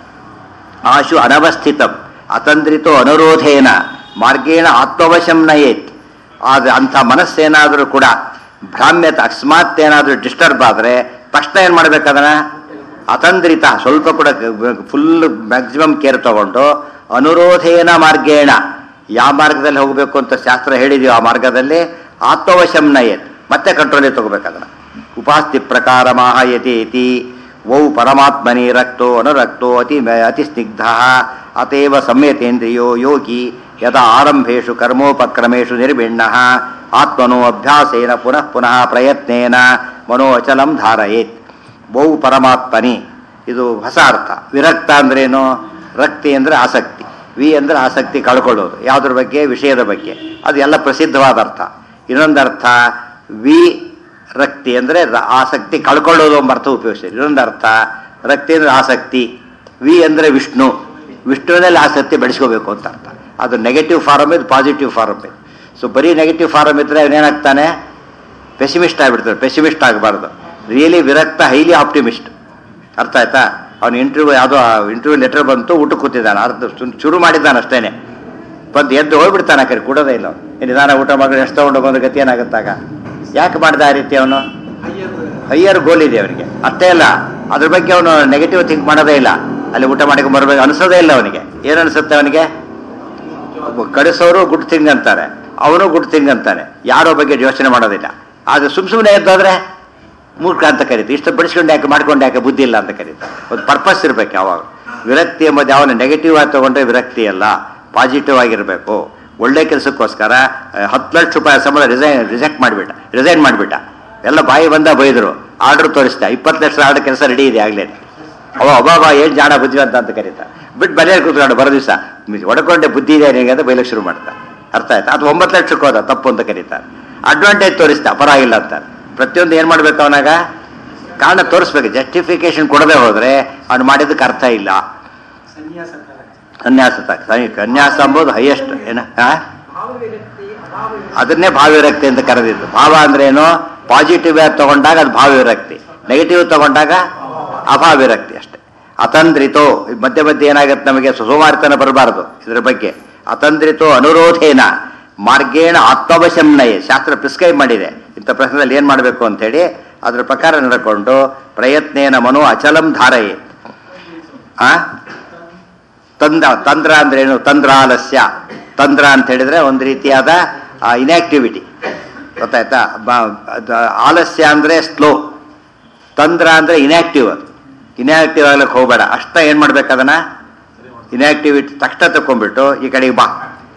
ಆಶು ಅನವಸ್ಥಿತಂ ಅತಂದ್ರಿತೋ ಅನುರೋಧೇನ ಮಾರ್ಗೇಣ ಆತ್ಮವಶಂ ನಯೇತ್ ಆದರೆ ಅಂಥ ಮನಸ್ಸೇನಾದರೂ ಕೂಡ ಭ್ರಾಮ್ಯತ ಅಕಸ್ಮಾತ್ ಏನಾದರೂ ಡಿಸ್ಟರ್ಬ್ ಆದರೆ ತಕ್ಷಣ ಏನು ಮಾಡ್ಬೇಕು ಅದನ್ನ ಅತಂದ್ರಿತ ಸ್ವಲ್ಪ ಕೂಡ ಫುಲ್ ಮ್ಯಾಕ್ಸಿಮಮ್ ಕೇರ್ ತಗೊಂಡು ಅನುರೋಧೇನ ಮಾರ್ಗೇಣ ಯಾವ ಮಾರ್ಗದಲ್ಲಿ ಹೋಗಬೇಕು ಅಂತ ಶಾಸ್ತ್ರ ಹೇಳಿದೆಯೋ ಆ ಮಾರ್ಗದಲ್ಲಿ ಆತ್ಮವಶಂ ನಯೇತ್ ಮತ್ತೆ ಕಂಟ್ರೋಲಿಗೆ ತಗೋಬೇಕು ಅದನ್ನ ಉಪಾಸ್ತಿ ಪ್ರಕಾರ ಮಾಹಯತಿ ಇತಿ ವೌ ಪರಮಾತ್ಮನಿ ರಕ್ತೋ ಅನುರಕ್ತೋ ಅತಿ ಅತಿ ಸ್ನಿಗ್ಧ ಅತೇವ ಸಂಯತೇಂದ್ರಿಯೋ ಯೋಗಿ ಯದಾ ಆರಂಭೇಷು ಕರ್ಮೋಪಕ್ರಮೇಷು ನಿರ್ವಿಣ್ಣ ಆತ್ಮನೋ ಅಭ್ಯಾಸೇನ ಪುನಃ ಪುನಃ ಪ್ರಯತ್ನೇನ ಮನೋ ಅಚಲಂ ಧಾರಯೇತ್ ವೌ ಪರಮಾತ್ಮನಿ ಇದು ಹೊಸ ಅರ್ಥ ವಿರಕ್ತ ಅಂದ್ರೇನು ರಕ್ತಿ ಅಂದರೆ ಆಸಕ್ತಿ ವಿ ಅಂದರೆ ಆಸಕ್ತಿ ಕಳ್ಕೊಳ್ಳೋದು ಯಾವುದ್ರ ಬಗ್ಗೆ ವಿಷಯದ ಬಗ್ಗೆ ಅದು ಎಲ್ಲ ಪ್ರಸಿದ್ಧವಾದ ಅರ್ಥ ಇನ್ನೊಂದು ಅರ್ಥ ವಿ ರಕ್ತಿ ಅಂದರೆ ಆಸಕ್ತಿ ಕಳ್ಕೊಳ್ಳೋದು ಎಂಬ ಅರ್ಥ ಉಪಯೋಗಿಸಿದೆ ಇನ್ನೊಂದು ಅರ್ಥ ರಕ್ತಿ ಅಂದರೆ ಆಸಕ್ತಿ ವಿ ಅಂದರೆ ವಿಷ್ಣು ವಿಷ್ಣುವಿನಲ್ಲಿ ಆಸಕ್ತಿ ಬೆಳೆಸ್ಕೋಬೇಕು ಅಂತ ಅರ್ಥ ಅದು ನೆಗೆಟಿವ್ ಫಾರಮ್ ಇದು ಪಾಸಿಟಿವ್ ಫಾರಮ್ ಇದು ಸೊ ಬರೀ ನೆಗೆಟಿವ್ ಫಾರಮ್ ಇದ್ದರೆ ಅವನೇನಾಗ್ತಾನೆ ಪೆಸಿಮಿಸ್ಟ್ ಆಗಿಬಿಡ್ತಾರೆ ಪೆಸಿಮಿಸ್ಟ್ ಆಗಬಾರ್ದು ರಿಯಲಿ ವಿರಕ್ತ ಹೈಲಿ ಆಪ್ಟಿಮಿಸ್ಟ್ ಅರ್ಥ ಆಯ್ತಾ ಅವನು ಇಂಟರ್ವ್ಯೂ ಯಾವುದೋ ಇಂಟರ್ವ್ಯೂ ಲೆಟರ್ ಬಂತು ಊಟ ಕೂತಿದ್ದಾನೆ ಅರ್ಧ ಶು- ಶುರು ಮಾಡಿದ್ದಾನೆ ಅಷ್ಟೇನೆ ಬಂದು ಎದ್ದು ಹೋಗ್ಬಿಡ್ತಾನೆ ಆ ಕಡೆ ಕೊಡೋದೇ ಇಲ್ಲ ಅವ್ನು. ನಿಧಾನ ಊಟ ಮಾಡಿ ಎಷ್ಟು ತಗೊಂಡು ಬಂದ್ರೆ ಗತಿ ಏನಾಗುತ್ತಾಗ ಯಾಕೆ ಮಾಡಿದ ಆ ರೀತಿ ಅವನು ಹೈಯರ್ ಗೋಲ್ ಇದೆ ಅವನಿಗೆ ಅಷ್ಟೇ ಅಲ್ಲ ಅದ್ರ ಬಗ್ಗೆ ಅವನು ನೆಗೆಟಿವ್ ಥಿಂಕ್ ಮಾಡೋದೇ ಇಲ್ಲ ಅಲ್ಲಿ ಊಟ ಮಾಡ್ಕೊಂಡು ಬರ್ಬೇಕು ಅನಿಸೋದೇ ಇಲ್ಲ ಅವನಿಗೆ ಏನು ಅನಿಸುತ್ತೆ ಅವನಿಗೆ ಒಬ್ಬ ಕಡಿಸೋರು ಗುಡ್ ಥಿಂಗ್ ಅಂತಾರೆ ಅವನು ಗುಡ್ ಥಿಂಗ್ ಅಂತಾನೆ ಯಾರೋ ಬಗ್ಗೆ ಯೋಚನೆ ಮಾಡೋದಿಲ್ಲ ಆದರೆ ಸುಮ್ ಸುಮ್ಮನೆ ಎದ್ದೋದ್ರೆ ಮೂರ್ಖ ಅಂತ ಕರೀತಾರೆ ಇಷ್ಟು ಬಡಿಸ್ಕೊಂಡು ಯಾಕೆ ಮಾಡ್ಕೊಂಡು ಯಾಕೆ ಬುದ್ಧಿ ಇಲ್ಲ ಅಂತ ಕರೀತಾರೆ ಒಂದು ಪರ್ಪಸ್ ಇರಬೇಕು ಯಾವಾಗ ವಿರಕ್ತಿ ಎಂಬುದು ಯಾವನ ನೆಗೆಟಿವ್ ಆಗಿ ತಗೊಂಡ್ರೆ ವಿರಕ್ತಿ ಅಲ್ಲ ಪಾಸಿಟಿವ್ ಆಗಿರಬೇಕು ಒಳ್ಳೆ ಕೆಲಸಕ್ಕೋಸ್ಕರ ಆ, ಹತ್ತು ಲಕ್ಷ ರೂಪಾಯಿ ಸಂಬಳ ರಿಸೈನ್ ರಿಜೆಕ್ಟ್ ಮಾಡಿಬಿಟ್ಟ ರಿಸೈನ್ ಮಾಡಿಬಿಟ್ಟ ಎಲ್ಲ ಬಾಯಿ ಬಂದ ಬೈದರು ಆರ್ಡರ್ ತೋರಿಸ್ತಾ ಇಪ್ಪತ್ತು ಲಕ್ಷ ಆರ್ಡರ್ ಕೆಲಸ ರೆಡಿ ಇದೆ ಆಗಲೇ ಅವ ಒಬ್ಬ ಏನು ಜಾಣ ಬುದ್ಧಿವಂತ ಅಂತ ಕರೀತಾ ಬಿಟ್ಟು ಮನೆಯಲ್ಲಿ ಕೂತ್ಕೊಂಡು ಬರೋ ದಿವಸ ಹೊಡ್ಕೊಂಡೆ ಬುದ್ಧಿ ಇದೆ ನಿನಗೆ ಅಂತ ಬೈಲಕ್ಕೆ ಶುರು ಮಾಡ್ತಾ ಅರ್ಥ ಆಯ್ತಾ ಅಥವಾ ಒಂಬತ್ತು ಲಕ್ಷಕ್ಕೆ ಹೋದ ತಪ್ಪು ಅಂತ ಕರೀತಾರೆ ಅಡ್ವಾಂಟೇಜ್ ತೋರಿಸ್ತಾ ಪರವಾಗಿಲ್ಲ ಅಂತಾರೆ ಪ್ರತಿಯೊಂದು ಏನು ಮಾಡ್ಬೇಕು ಅವನಾಗ ಕಾರಣ ತೋರಿಸ್ಬೇಕು ಜಸ್ಟಿಫಿಕೇಶನ್ ಕೊಡದೆ ಹೋದ್ರೆ ಅವ್ನು ಮಾಡಿದ್ದಕ್ಕೆ ಅರ್ಥ ಇಲ್ಲ ಸನ್ಯಾಸ ಕಾಲ ಕನ್ಯಾಸ ತ- ಸರಿ, ಕನ್ಯಾಸ ಎಂಬುದು ಹೈಯೆಸ್ಟ್ ಏನ ಆ? ಭಾವ ವಿರಕ್ತಿ ಅಭಾವ ವಿರಕ್ತಿ ಅದನ್ನೇ ಭಾವವಿರಕ್ತಿ ಅಂತ ಕರೆದಿದ್ದು ಭಾವ ಅಂದ್ರೆ ಏನು ಪಾಸಿಟಿವ್ ಆಗಿ ತಗೊಂಡಾಗ ಅದು ಭಾವವಿರಕ್ತಿ ನೆಗೆಟಿವ್ ತಗೊಂಡಾಗ ಅಭಾವಿರಕ್ತಿ ಅಷ್ಟೇ ಅತಂದ್ರಿತೋ ಈ ಮಧ್ಯೆ ಮಧ್ಯೆ ಏನಾಗುತ್ತೆ ನಮಗೆ ಸುಸೋಮಾರಿತನ ಬರಬಾರದು ಇದ್ರ ಬಗ್ಗೆ ಅತಂದ್ರಿತೋ ಅನುರೋಧೇನ ಮಾರ್ಗೇಣ ಆತ್ಮವಶಂನಯೇ ಶಾಸ್ತ್ರ ಪ್ರಿಸ್ಕ್ರೈಬ್ ಮಾಡಿದೆ ಇಂಥ ಪ್ರಶ್ನೆದಲ್ಲಿ ಏನು ಮಾಡಬೇಕು ಅಂತೇಳಿ ಅದ್ರ ಪ್ರಕಾರ ನಡ್ಕೊಂಡು ಪ್ರಯತ್ನೇನ ಮನೋ ಅಚಲಂ ಧಾರಯೇ ಆ ತಂದ ತಂದ್ರ ಅಂದ್ರೆ ಏನು ತಂದ್ರಾಲಸ್ಯ ತಂದ್ರ ಅಂತ ಹೇಳಿದ್ರೆ ಒಂದು ರೀತಿಯಾದ ಇನ್ಆಕ್ಟಿವಿಟಿ ಗೊತ್ತಾಯ್ತಾ ಬ- ಅದು ಆಲಸ್ಯ ಅಂದ್ರೆ ಸ್ಲೋ ತಂದ್ರ ಅಂದ್ರೆ ಇನ್ಆಕ್ಟಿವ್ ಅದು ಇನ್ಆಕ್ಟಿವ್ ಆಗ್ಲಿಕ್ಕೆ ಹೋಗಬೇಡ ಅಷ್ಟ ಏನ್ ಮಾಡ್ಬೇಕು ಅದನ್ನ ಇನ್ಆಕ್ಟಿವಿಟಿ ತಕ್ಷಣ ತಕೊಂಡ್ಬಿಟ್ಟು ಈ ಕಡೆಗೆ ಬಾ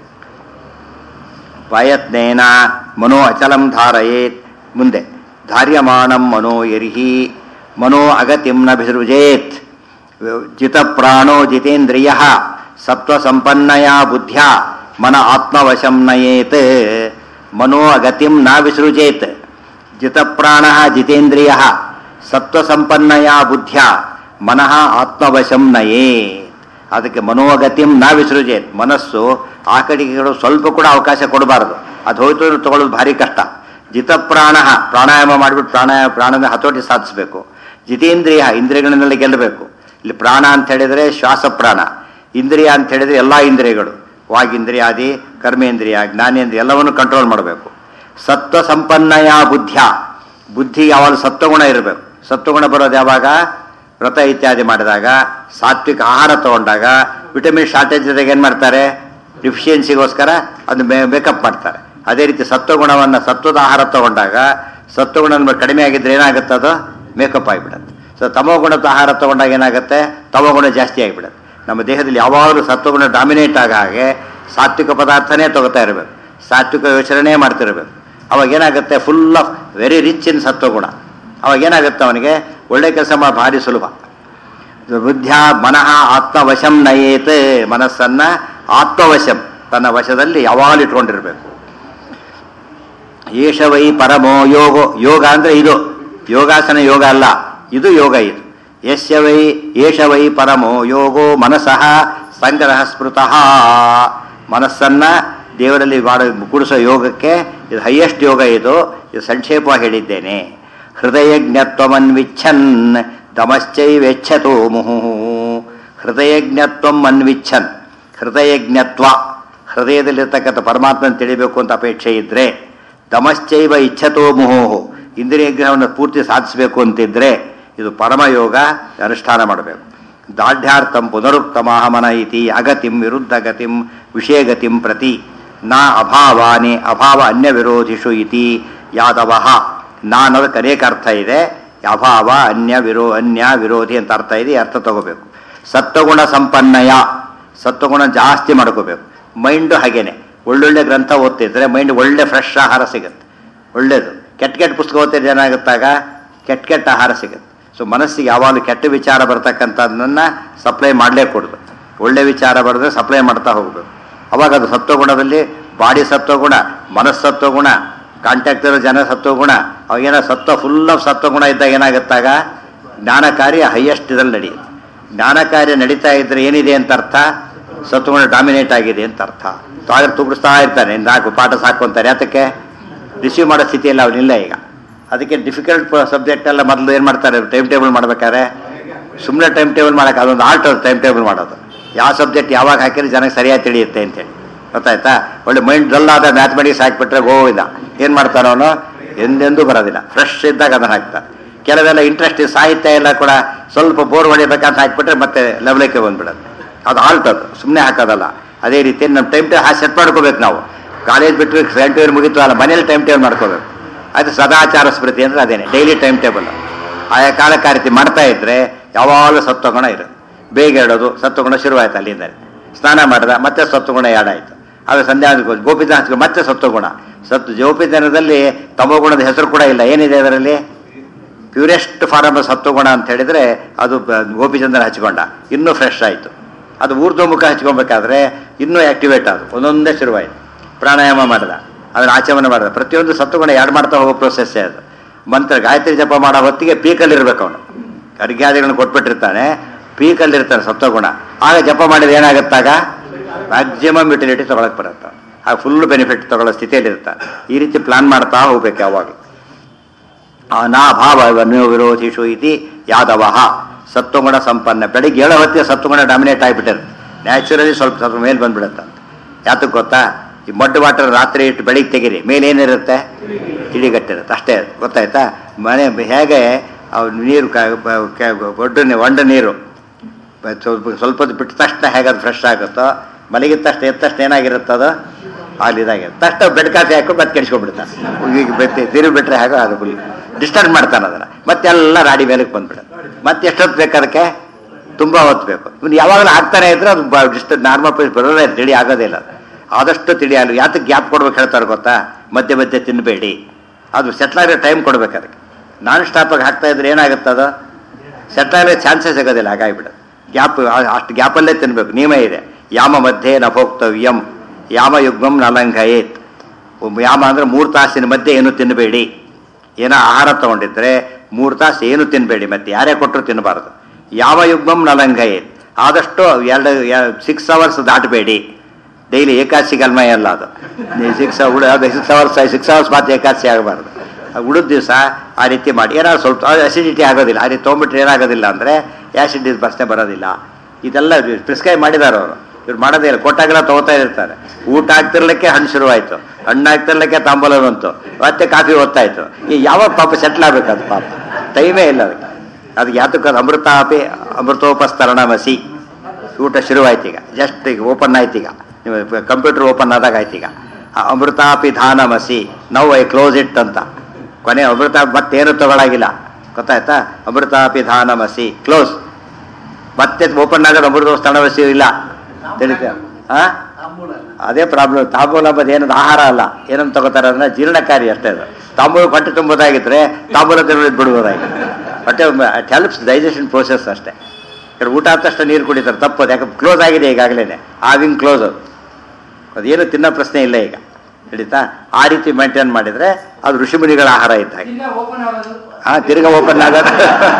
ಪ್ರಯತ್ನೇನ ಮನೋ ಅಚಲಂ ಧಾರಯೇತ್ ಮುಂದೆ ಧಾರ್ಯಮಾಣಂ ಮನೋ ಯರ್ಹಿ ಮನೋ ಅಗತಿಂ ನ ಭಿಸೃಜೇತ್ ಜಿತಪ್ರಾಣೋ ಜಿತೇಂದ್ರಿಯ ಸತ್ವಸಂಪನ್ನಯ ಬುದ್ಧ್ಯ ಮನ ಆತ್ಮವಶಂ ನಯೇತ್ ಮನೋ ಅಗತಿಂ ನ ವಿಸೃಜೇತ್ ಜಿತಪ್ರಾಣ ಜಿತೇಂದ್ರಿಯ ಸತ್ವಸಂಪನ್ನಯ ಬುದ್ಧ್ಯ ಮನಃ ಆತ್ಮವಶಂ ನಯೇತ್ ಅದಕ್ಕೆ ಮನೋಗತಿಂ ನಾ ವಿಸೃಜೇತ್ ಮನಸ್ಸು ಆ ಕಡೆಗೆ ಈ ಕಡೆ ಸ್ವಲ್ಪ ಕೂಡ ಅವಕಾಶ ಕೊಡಬಾರದು ಅದು ಹೋಯ್ತು ಅಂದ್ರೆ ತಗೊಳ್ಳೋದು ಭಾರಿ ಕಷ್ಟ ಜಿತಪ್ರಾಣ ಪ್ರಾಣಾಯಾಮ ಮಾಡಿಬಿಟ್ಟು ಪ್ರಾಣಾಯಾಮ ಪ್ರಾಣದ ಹತೋಟಿ ಸಾಧಿಸಬೇಕು ಜಿತೇಂದ್ರಿಯ ಇಂದ್ರಿಯಗಳನ್ನೆಲ್ಲ ಗೆಲ್ಲಬೇಕು ಇಲ್ಲಿ ಪ್ರಾಣ ಅಂತ ಹೇಳಿದ್ರೆ ಶ್ವಾಸ ಪ್ರಾಣ ಇಂದ್ರಿಯ ಅಂತ ಹೇಳಿದ್ರೆ ಎಲ್ಲ ಇಂದ್ರಿಯಗಳು ವಾಗೀಂದ್ರಿಯಾದಿ ಕರ್ಮೇಂದ್ರಿಯ ಜ್ಞಾನೇಂದ್ರಿಯ ಎಲ್ಲವನ್ನು ಕಂಟ್ರೋಲ್ ಮಾಡಬೇಕು ಸತ್ವ ಸಂಪನ್ನಯ ಬುದ್ಧ್ಯ ಬುದ್ಧಿ ಯಾವಾಗ ಸತ್ವಗುಣ ಇರಬೇಕು ಸತ್ವಗುಣ ಬರೋದು ಯಾವಾಗ ವ್ರತ ಇತ್ಯಾದಿ ಮಾಡಿದಾಗ ಸಾತ್ವಿಕ ಆಹಾರ ತಗೊಂಡಾಗ ವಿಟಮಿನ್ ಶಾರ್ಟೇಜ್ ಜೊತೆಗೆ ಏನು ಮಾಡ್ತಾರೆ ಡಿಫಿಷಿಯನ್ಸಿಗೋಸ್ಕರ ಅದು ಮೇಕಪ್ ಮಾಡ್ತಾರೆ ಅದೇ ರೀತಿ ಸತ್ವಗುಣವನ್ನು ಸತ್ವದ ಆಹಾರ ತಗೊಂಡಾಗ ಸತ್ವಗುಣ ನಮ್ಗೆ ಕಡಿಮೆ ಆಗಿದ್ರೆ ಏನಾಗುತ್ತೆ ಅದು ಮೇಕಪ್ ಆಗಿಬಿಡುತ್ತೆ ಸೊ ತಮೋಗುಣದ ಆಹಾರ ತಗೊಂಡಾಗ ಏನಾಗುತ್ತೆ ತಮೋಗುಣ ಜಾಸ್ತಿ ಆಗಿಬಿಡುತ್ತೆ ನಮ್ಮ ದೇಹದಲ್ಲಿ ಯಾವಾಗಲೂ ಸತ್ವಗುಣ ಡಾಮಿನೇಟ್ ಆಗ ಹಾಗೆ ಸಾತ್ವಿಕ ಪದಾರ್ಥನೇ ತಗೋತಾ ಇರಬೇಕು ಸಾತ್ವಿಕ ಯೋಚನೆ ಮಾಡ್ತಿರ್ಬೇಕು ಅವಾಗ ಏನಾಗುತ್ತೆ full of very rich in ಸತ್ವಗುಣ ಅವಾಗ ಏನಾಗುತ್ತೆ ಅವನಿಗೆ ಒಳ್ಳೆ ಕೆಲಸ ಮಾಡಿ ಭಾರಿ ಸುಲಭ ಬುದ್ಧ ಮನಃ ಆತ್ಮವಶಂ ನಯೇತ್ ಮನಸ್ಸನ್ನ ಆತ್ಮವಶಂ ತನ್ನ ವಶದಲ್ಲಿ ಯಾವಾಗಲೂ ಇಟ್ಕೊಂಡಿರ್ಬೇಕು ಏಷ ವೈ ಪರಮೋ ಯೋಗೋ ಯೋಗ ಅಂದ್ರೆ ಇದು ಯೋಗಾಸನ ಯೋಗ ಅಲ್ಲ ಇದು ಯೋಗ ಇದು ಯಸ್ಯ ವೈ ಏಷ ವೈ ಪರಮೋ ಯೋಗೋ ಮನಸಃ ಸಂಗ್ರಹ ಸ್ಮೃತಃ ಮನಸ್ಸನ್ನ ದೇವರಲ್ಲಿ ಮಾಡ ಕೂಡಿಸೋ ಯೋಗಕ್ಕೆ ಇದು ಹೈಯೆಸ್ಟ್ ಯೋಗ ಇದು ಇದು ಸಂಕ್ಷೇಪವಾಗಿ ಹೇಳಿದ್ದೇನೆ ಹೃದಯಜ್ಞತ್ವಮನ್ವಿಚ್ಛನ್ ದಮಶ್ಚೈವೆಚ್ಛತೋ ಮುಹು ಹೃದಯಜ್ಞತ್ವಂ ಅನ್ವಿಚ್ಛನ್ ಹೃದಯಜ್ಞತ್ವ ಹೃದಯದಲ್ಲಿರ್ತಕ್ಕಂಥ ಪರಮಾತ್ಮನ ತಿಳಿಬೇಕು ಅಂತ ಅಪೇಕ್ಷೆ ಇದ್ರೆ ದಮಶ್ಚೈವ ಇಚ್ಛತೋ ಮುಹೋಹು ಇಂದ್ರಿಯ ಗ್ರಹವನ್ನು ಪೂರ್ತಿ ಸಾಧಿಸಬೇಕು ಅಂತಿದ್ರೆ ಇದು ಪರಮಯೋಗ ಅನುಷ್ಠಾನ ಮಾಡಬೇಕು ದಾಢ್ಯಾರ್ಥಂ ಪುನರುಕ್ತಮಾಹಮನ ಇತಿ ಅಗತಿಂ ವಿರುದ್ಧ ಗತಿಂ ವಿಷಯಗತಿಂ ಪ್ರತಿ ನಾ ಅಭಾವಾನಿ ಅಭಾವ ಅನ್ಯ ವಿರೋಧಿಷು ಇತಿ ಯಾದವಃ ನಾ ಅನ್ನೋದಕ್ಕೆ ಅನೇಕ ಅರ್ಥ ಇದೆ ಅಭಾವ ಅನ್ಯ ವಿರೋ ಅನ್ಯ ವಿರೋಧಿ ಅಂತ ಅರ್ಥ ಇದೆ ಈ ಅರ್ಥ ತಗೋಬೇಕು ಸತ್ವಗುಣ ಸಂಪನ್ನಯ ಸತ್ವಗುಣ ಜಾಸ್ತಿ ಮಾಡ್ಕೋಬೇಕು ಮೈಂಡು ಹಾಗೇನೆ ಒಳ್ಳೊಳ್ಳೆ ಗ್ರಂಥ ಓದ್ತಿದ್ರೆ ಮೈಂಡ್ ಒಳ್ಳೆ ಫ್ರೆಶ್ ಆಹಾರ ಸಿಗುತ್ತೆ ಒಳ್ಳೇದು ಕೆಟ್ಟ ಕೆಟ್ಟ ಪುಸ್ತಕ ಓದ್ತಿದ್ರೆ ಏನಾಗುತ್ತಾಗ ಕೆಟ್ಟ ಕೆಟ್ಟ ಆಹಾರ ಸಿಗುತ್ತೆ ಸೊ ಮನಸ್ಸಿಗೆ ಯಾವಾಗಲೂ ಕೆಟ್ಟ ವಿಚಾರ ಬರ್ತಕ್ಕಂಥದ್ದನ್ನ ಸಪ್ಲೈ ಮಾಡಲೇ ಕೊಡೋದು ಒಳ್ಳೆ ವಿಚಾರ ಬರೆದ್ರೆ ಸಪ್ಲೈ ಮಾಡ್ತಾ ಹೋಗ್ಬೇಕು ಅವಾಗ ಅದು ಸತ್ವಗುಣದಲ್ಲಿ ಬಾಡಿ ಸತ್ವಗುಣ ಮನಸ್ಸತ್ವಗುಣ ಕಾಂಟ್ಯಾಕ್ಟ್ ಇರೋ ಜನ ಸತ್ವಗುಣ ಅವಾಗೇನೋ ಸತ್ವ ಫುಲ್ ಆಫ್ ಸತ್ವಗುಣ ಇದ್ದಾಗ ಏನಾಗುತ್ತಾಗ ಜ್ಞಾನ ಕಾರ್ಯ ಹೈಯೆಸ್ಟ್ ಇದ್ರಲ್ಲಿ ನಡೆಯುತ್ತೆ ಜ್ಞಾನ ಕಾರ್ಯ ನಡೀತಾ ಇದ್ರೆ ಏನಿದೆ ಅಂತ ಅರ್ಥ ಸತ್ವಗುಣ ಡಾಮಿನೇಟ್ ಆಗಿದೆ ಅಂತ ಅರ್ಥ ಆಗ ತುಗಿಸ್ತಾ ಇರ್ತಾನೆ ನಾಲ್ಕು ಪಾಠ ಸಾಕು ಅಂತಾರೆ ಯಾತಕ್ಕೆ ರಿಸೀವ್ ಮಾಡೋ ಸ್ಥಿತಿಯಲ್ಲಿ ಅವನಿಲ್ಲ ಈಗ ಅದಕ್ಕೆ ಡಿಫಿಕಲ್ಟ್ ಸಬ್ಜೆಕ್ಟ್ ಎಲ್ಲ ಮೊದಲು ಏನು ಮಾಡ್ತಾರೆ ಟೈಮ್ ಟೇಬಲ್ ಮಾಡ್ಬೇಕಾದ್ರೆ ಸುಮ್ಮನೆ ಟೈಮ್ ಟೇಬಲ್ ಮಾಡೋಕೆ ಅದೊಂದು ಆರ್ಟ್ ಟೈಮ್ ಟೇಬಲ್ ಮಾಡೋದು ಯಾವ ಸಬ್ಜೆಕ್ಟ್ ಯಾವಾಗ ಹಾಕಿದ್ರೆ ಜನಕ್ಕೆ ಸರಿಯಾಗಿ ತಿಳಿಯುತ್ತೆ ಅಂತೇಳಿ ಗೊತ್ತಾಯ್ತಾ ಒಳ್ಳೆ ಮೈಂಡ್ ಡಲ್ ಆದ ಮ್ಯಾಥಮೆಟಿಕ್ಸ್ ಹಾಕಿಬಿಟ್ರೆ ಗೋವಿಂದ ಏನು ಮಾಡ್ತಾನೆ ಅವನು ಎಂದೆಂದೂ ಬರೋದಿಲ್ಲ ಫ್ರೆಶ್ ಇದ್ದಾಗ ಅದನ್ನು ಹಾಕ್ತಾನೆ ಕೆಲವೆಲ್ಲ ಇಂಟ್ರೆಸ್ಟ್ ಸಾಹಿತ್ಯ ಎಲ್ಲ ಕೂಡ ಸ್ವಲ್ಪ ಬೋರ್ ಹೊಡಿಬೇಕಂತ ಹಾಕ್ಬಿಟ್ರೆ ಮತ್ತೆ ಲೆವೆಲಕ್ಕೆ ಬಂದ್ಬಿಡೋದು ಅದು ಆಲ್ಟ್ ಅದು ಸುಮ್ಮನೆ ಹಾಕೋದಲ್ಲ ಅದೇ ರೀತಿ ನಮ್ಮ ಟೈಮ್ ಟೇಬಲ್ ಹಾಕಿ ಸೆಟ್ ಮಾಡ್ಕೋಬೇಕು ನಾವು ಕಾಲೇಜ್ ಬಿಟ್ಟು ಟೈಮ್ ಟೇಬಲ್ ಮುಗಿತು ಅಲ್ಲ ಮನೇಲಿ ಟೈಮ್ ಟೇಬಲ್ ಮಾಡ್ಕೋಬೇಕು ಅದು ಸದಾಚಾರ ಸ್ಮೃತಿ ಅಂದ್ರೆ ಅದೇನೆ ಡೈಲಿ ಟೈಮ್ ಟೇಬಲ್ ಆಯಾ ಕಾಲಕ್ಕೆ ಆ ರೀತಿ ಮಾಡ್ತಾ ಇದ್ರೆ ಯಾವಾಗಲೂ ಸತ್ವಗುಣ ಇರುತ್ತೆ ಬೇಗ ಹೇಳೋದು ಸತ್ವಗುಣ ಶುರುವಾಯ್ತು ಅಲ್ಲಿಂದ ಸ್ನಾನ ಮಾಡಿದ ಮತ್ತೆ ಸತ್ವಗುಣ ಆಯ್ತು ಅದು ಸಂಧ್ಯಾ ಗೋಪಿದಾನ ಹಚ್ಕೊ ಮತ್ತೆ ಸತ್ವಗುಣ ಸತ್ತು ಗೋಪಿದಾನದಲ್ಲಿ ತಮೋಗುಣದ ಹೆಸರು ಕೂಡ ಇಲ್ಲ ಏನಿದೆ ಅದರಲ್ಲಿ ಪ್ಯೂರೆಸ್ಟ್ ಫಾರಮ್ ಸತ್ವಗುಣ ಅಂತ ಹೇಳಿದ್ರೆ ಅದು ಬ- ಗೋಪಿಚಂದನ ಹಚ್ಕೊಂಡ ಇನ್ನೂ ಫ್ರೆಶ್ ಆಯಿತು ಅದು ಊರ್ಧ್ವಮುಖ ಹಚ್ಕೊಬೇಕಾದ್ರೆ ಇನ್ನೂ ಆಕ್ಟಿವೇಟ್ ಆದ ಒಂದೊಂದೇ ಶುರುವಾಯಿತು ಪ್ರಾಣಾಯಾಮ ಮಾಡಿದ ಅದನ್ನ ಆಚರಣೆ ಮಾಡಿದ ಪ್ರತಿಯೊಂದು ಸತ್ವಗುಣ ಯಾರು ಮಾಡ್ತಾ ಹೋಗೋ ಪ್ರೊಸೆಸ್ಸೇ ಅದು ಮಂತ್ರ ಗಾಯತ್ರಿ ಜಪ ಮಾಡೋ ಹೊತ್ತಿಗೆ ಪೀಕಲ್ಲಿ ಇರ್ಬೇಕು ಅವನು ಅರ್ಘ್ಯಾದಿಗಳನ್ನು ಕೊಟ್ಬಿಟ್ಟಿರ್ತಾನೆ ಪೀಕಲ್ಲಿ ಇರ್ತಾನೆ ಸತ್ವಗುಣ ಆಗ ಜಪ ಮಾಡಿದ ಏನಾಗುತ್ತಾಗ ಮ್ಯಾಕ್ಸಿಮಮ್ ಯುಟಿಲಿಟಿ ತಗೊಳಕ್ ಬರುತ್ತೆ ಆಗ ಫುಲ್ ಬೆನಿಫಿಟ್ ತಗೊಳ್ಳೋ ಸ್ಥಿತಿಯಲ್ಲಿ ಇರ್ತಾನೆ ಈ ರೀತಿ ಪ್ಲಾನ್ ಮಾಡ್ತಾ ಹೋಗ್ಬೇಕು ಯಾವಾಗ ಅನಾಭಾವ ವಿರೋಧಿಷು ಇತಿ ಯಾದವ ಸತ್ವಗುಣ ಸಂಪನ್ನ ಬೆಳಿಗ್ಗೆ ಏಳೋ ಹೊತ್ತಿಗೆ ಸತ್ವಗುಣ ಡಾಮಿನೇಟ್ ಆಗಿಬಿಟ್ಟಿರುತ್ತೆ ನ್ಯಾಚುರಲಿ ಸ್ವಲ್ಪ ಸ್ವಲ್ಪ ಮೇಲೆ ಬಂದ್ಬಿಡುತ್ತೆ ಅಂತ ಯಾತಕ್ಕೆ ಗೊತ್ತಾ ಈ ಮಡ್ ವಾಟರ್ ರಾತ್ರಿ ಇಟ್ಟು ಬೆಳಿಗ್ಗೆ ತೆಗೀರಿ ಮೇಲೆ ಏನಿರುತ್ತೆ ತಿಳಿಗಟ್ಟಿರುತ್ತೆ ಅಷ್ಟೇ ಗೊತ್ತಾಯ್ತಾ ಮನೆ ಹೇಗೆ ಅವ್ ನೀರು ಕ- ಬ- ಕ- ಒಡ್ಡು ನೀ- ಒಂಡ ನೀರು ಬ- ಸ್ವಲ್ಪ ಸ್ವಲ್ಪ ಹೊತ್ತು ಬಿಟ್ಟ ತಕ್ಷಣ ಹೇಗೆ ಅದು ಫ್ರೆಶ್ ಆಗುತ್ತೋ ಮಲಗಿದ ತಕ್ಷಣ ಎದ್ದ ತಕ್ಷಣ ಏನಾಗಿರುತ್ತೆ ಅದು ಅಲ್ಲಿ ಇದಾಗಿರುತ್ತೆ ತಕ್ಷಣ ಬೆಡ್ ಕಾಫಿ ಹಾಕೊಂಡು ಮತ್ತೆ ಕೆಡಿಸ್ಕೊಂಡ್ಬಿಡ್ತಾನೆ ಈಗ ಬೆತ್ತಿ ತಿರುಗಿ ಬಿಟ್ರೆ ಹೇಗೋ ಅದು ಫುಲ್ ಡಿಸ್ಟರ್ಬ್ ಮಾಡ್ತಾನೆ ಅದನ್ನು ಮತ್ತೆಲ್ಲ ರಾಡಿ ಮೇಲಕ್ಕೆ ಬಂದ್ಬಿಡುತ್ತೆ ಮತ್ತೆ ಎಷ್ಟೊತ್ತು ಬೇಕು ಅದಕ್ಕೆ ತುಂಬ ಹೊತ್ತು ಬೇಕು ಇವ್ನು ಯಾವಾಗಲೂ ಹಾಕ್ತಾನೆ ಇದ್ರೆ ಅದು ಡಿಸ್ಟರ್ಬ್ ನಾರ್ಮಲ್ ಪ್ರೈಸ್ ಬರೋದೇ ಇಲ್ಲ, ತಿಳಿ ಆಗೋದೇ ಇಲ್ಲ ಅದು ಆದಷ್ಟು ತಿಳಿಯಲ್ಲ ಯಾತಕ್ಕೆ ಗ್ಯಾಪ್ ಕೊಡ್ಬೇಕು ಹೇಳ್ತಾರೆ ಗೊತ್ತಾ ಮಧ್ಯೆ ಮಧ್ಯೆ ತಿನ್ನಬೇಡಿ ಅದು ಸೆಟ್ಲ್ ಆಗೋ ಟೈಮ್ ಕೊಡ್ಬೇಕು ಅದಕ್ಕೆ ನಾನ್ ಸ್ಟಾಪಾಗಿ ಹಾಕ್ತಾ ಇದ್ರೆ ಏನಾಗುತ್ತೆ ಅದು ಸೆಟ್ಲ್ ಆಗೋ ಚಾನ್ಸಸ್ ಆಗೋದಿಲ್ಲ ಹಾಗಾಗಿಬಿಡುತ್ತೆ ಗ್ಯಾಪ್ ಅಷ್ಟು ಗ್ಯಾಪಲ್ಲೇ ತಿನ್ಬೇಕು ನಿಯಮ ಇದೆ ಯಾಮ ಮಧ್ಯೆ ನಭೋಕ್ತವ್ಯಂ ಯಾಮ ಯುಗ್ಮಂ ನಲಂಘಯೇತ್ ಒಬ್ಬ ಯಾಮ ಅಂದ್ರೆ ಮೂರು ತಾಸಿನ ಮಧ್ಯೆ ಏನು ತಿನ್ನಬೇಡಿ ಏನೋ ಆಹಾರ ತಗೊಂಡಿದ್ರೆ ಮೂರು ತಾಸು ಏನು ತಿನ್ನಬೇಡಿ ಮತ್ತೆ ಯಾರೇ ಕೊಟ್ಟರು ತಿನ್ನಬಾರ್ದು ಯಾವ ಯುಗ್ಮಂ ನಲಂಘಯೇತ್ ಆದಷ್ಟು ಎರಡು ಸಿಕ್ಸ್ ಅವರ್ಸ್ ದಾಟಬೇಡಿ ಡೈಲಿ ಏಕಾದಶಿ ಗಲ್ಮಯ ಅಲ್ಲ ಅದು six six hours six hours ಮಾತ್ರ ಏಕಾದಶಿ ಆಗಬಾರ್ದು ಉಳಿದ ದಿವಸ ಆ ರೀತಿ ಮಾಡಿ ಏನಾದ್ರು ಸ್ವಲ್ಪ ಅಸಿಡಿಟಿ ಆಗೋದಿಲ್ಲ ಆ ರೀತಿ ತೊಗೊಂಬಿಟ್ರೆ ಏನಾಗೋದಿಲ್ಲ ಅಂದರೆ ಆ್ಯಸಿಡ್ ಪ್ರಶ್ನೆ ಬರೋದಿಲ್ಲ ಇದೆಲ್ಲ ಪ್ರಿಸ್ಕ್ರೈಬ್ ಮಾಡಿದ್ದಾರೆ ಅವರು ಇವ್ರು ಮಾಡೋದೇ ಇಲ್ಲ ಕೊಟ್ಟಾಗೆಲ್ಲ ತಗೋತಾ ಇರ್ತಾರೆ ಊಟ ಆಗ್ತಿರ್ಲಿಕ್ಕೆ ಹಣ್ಣು ಶುರುವಾಯಿತು ಹಣ್ಣು ಆಗ್ತಿರ್ಲಿಕ್ಕೆ ತಾಂಬೂಲ ಬಂತು ಮತ್ತೆ ಕಾಫಿ ಓದ್ತಾಯಿತ್ತು ಈ ಯಾವಾಗ ಪಾಪ ಸೆಟ್ಲ್ ಆಗ್ಬೇಕು ಅದು ಪಾಪ ಟೈಮೇ ಇಲ್ಲ ಅದಕ್ಕೆ ಅದಕ್ಕೆ ಯಾತಕ್ಕೆ ಅದು ಅಮೃತಾಪಿ ಅಮೃತೋಪಸ್ತರಣ ಮಸಿ ಊಟ ಶುರುವಾಯ್ತು ಈಗ ಜಸ್ಟ್ ಈಗ ಓಪನ್ ಆಯ್ತು ಈಗ ನೀವು ಕಂಪ್ಯೂಟರ್ ಓಪನ್ ಆದಾಗ ಆಯ್ತು ಈಗ ಆ ಅಮೃತಾಪಿ ಧಾನಮಸಿ ನೌ ಐ ಕ್ಲೋಸ್ ಇಟ್ ಅಂತ ಕೊನೆ ಅಮೃತ ಮತ್ತೇನು ತಗೊಳಾಗಿಲ್ಲ ಗೊತ್ತಾಯ್ತಾ ಅಮೃತಾಪಿ ಧಾನಮಸಿ ಕ್ಲೋಸ್ ಮತ್ತೆ ಓಪನ್ ಆಗೋದು ಅಮೃತ ಸ್ಥಳವಸಿ ಇಲ್ಲ ತಿಳಿತ ಹಾ ತಾಂಬೂಲ ಅಲ್ಲ ಅದೇ ಪ್ರಾಬ್ಲಮ್ ತಾಂಬೂಲ ಅಂಬದು ಏನದು ಆಹಾರ ಅಲ್ಲ ಏನಂತ ತಗೋತಾರೆ ಅಂದ್ರೆ ಜೀರ್ಣಕಾರಿ ಅಷ್ಟೇ ಅದು ತಾಂಬೂಲ ಹೊಟ್ಟೆ ತುಂಬೋದಾಗಿದ್ರೆ ತಾಂಬೂಲ ತಿನ್ನೋದು ಬಿಡ್ಬೋದಾಗಿತ್ತು ಹೊಟ್ಟೆ ಹೆಲ್ಪ್ಸ್ ಡೈಜೆಷನ್ ಪ್ರೋಸೆಸ್ ಅಷ್ಟೇ ఇక్కడ ಊಟ ಆದ ತಕ್ಷಣ ನೀರು ಕುಡಿತಾರೆ ತಪ್ಪದು ಯಾಕೆ ಕ್ಲೋಸ್ ಆಗಿದೆ ಈಗಾಗಲೇ ಆವಿಂಗ್ ಕ್ಲೋಸ್ ಅದು ಅದೇನು ತಿನ್ನೋ ಪ್ರಶ್ನೆ ಇಲ್ಲ ಈಗ ಹಿಡಿತಾ ಆ ರೀತಿ ಮೇಂಟೈನ್ ಮಾಡಿದ್ರೆ ಅದು ಋಷಿಮುನಿಗಳ ಆಹಾರ ಇದ್ದ ಹಾಗೆ ಈಗ ಓಪನ್ ಆಗೋದು ಹಾ ತಿರ್ಗಾ ಓಪನ್ ಆಗೋದು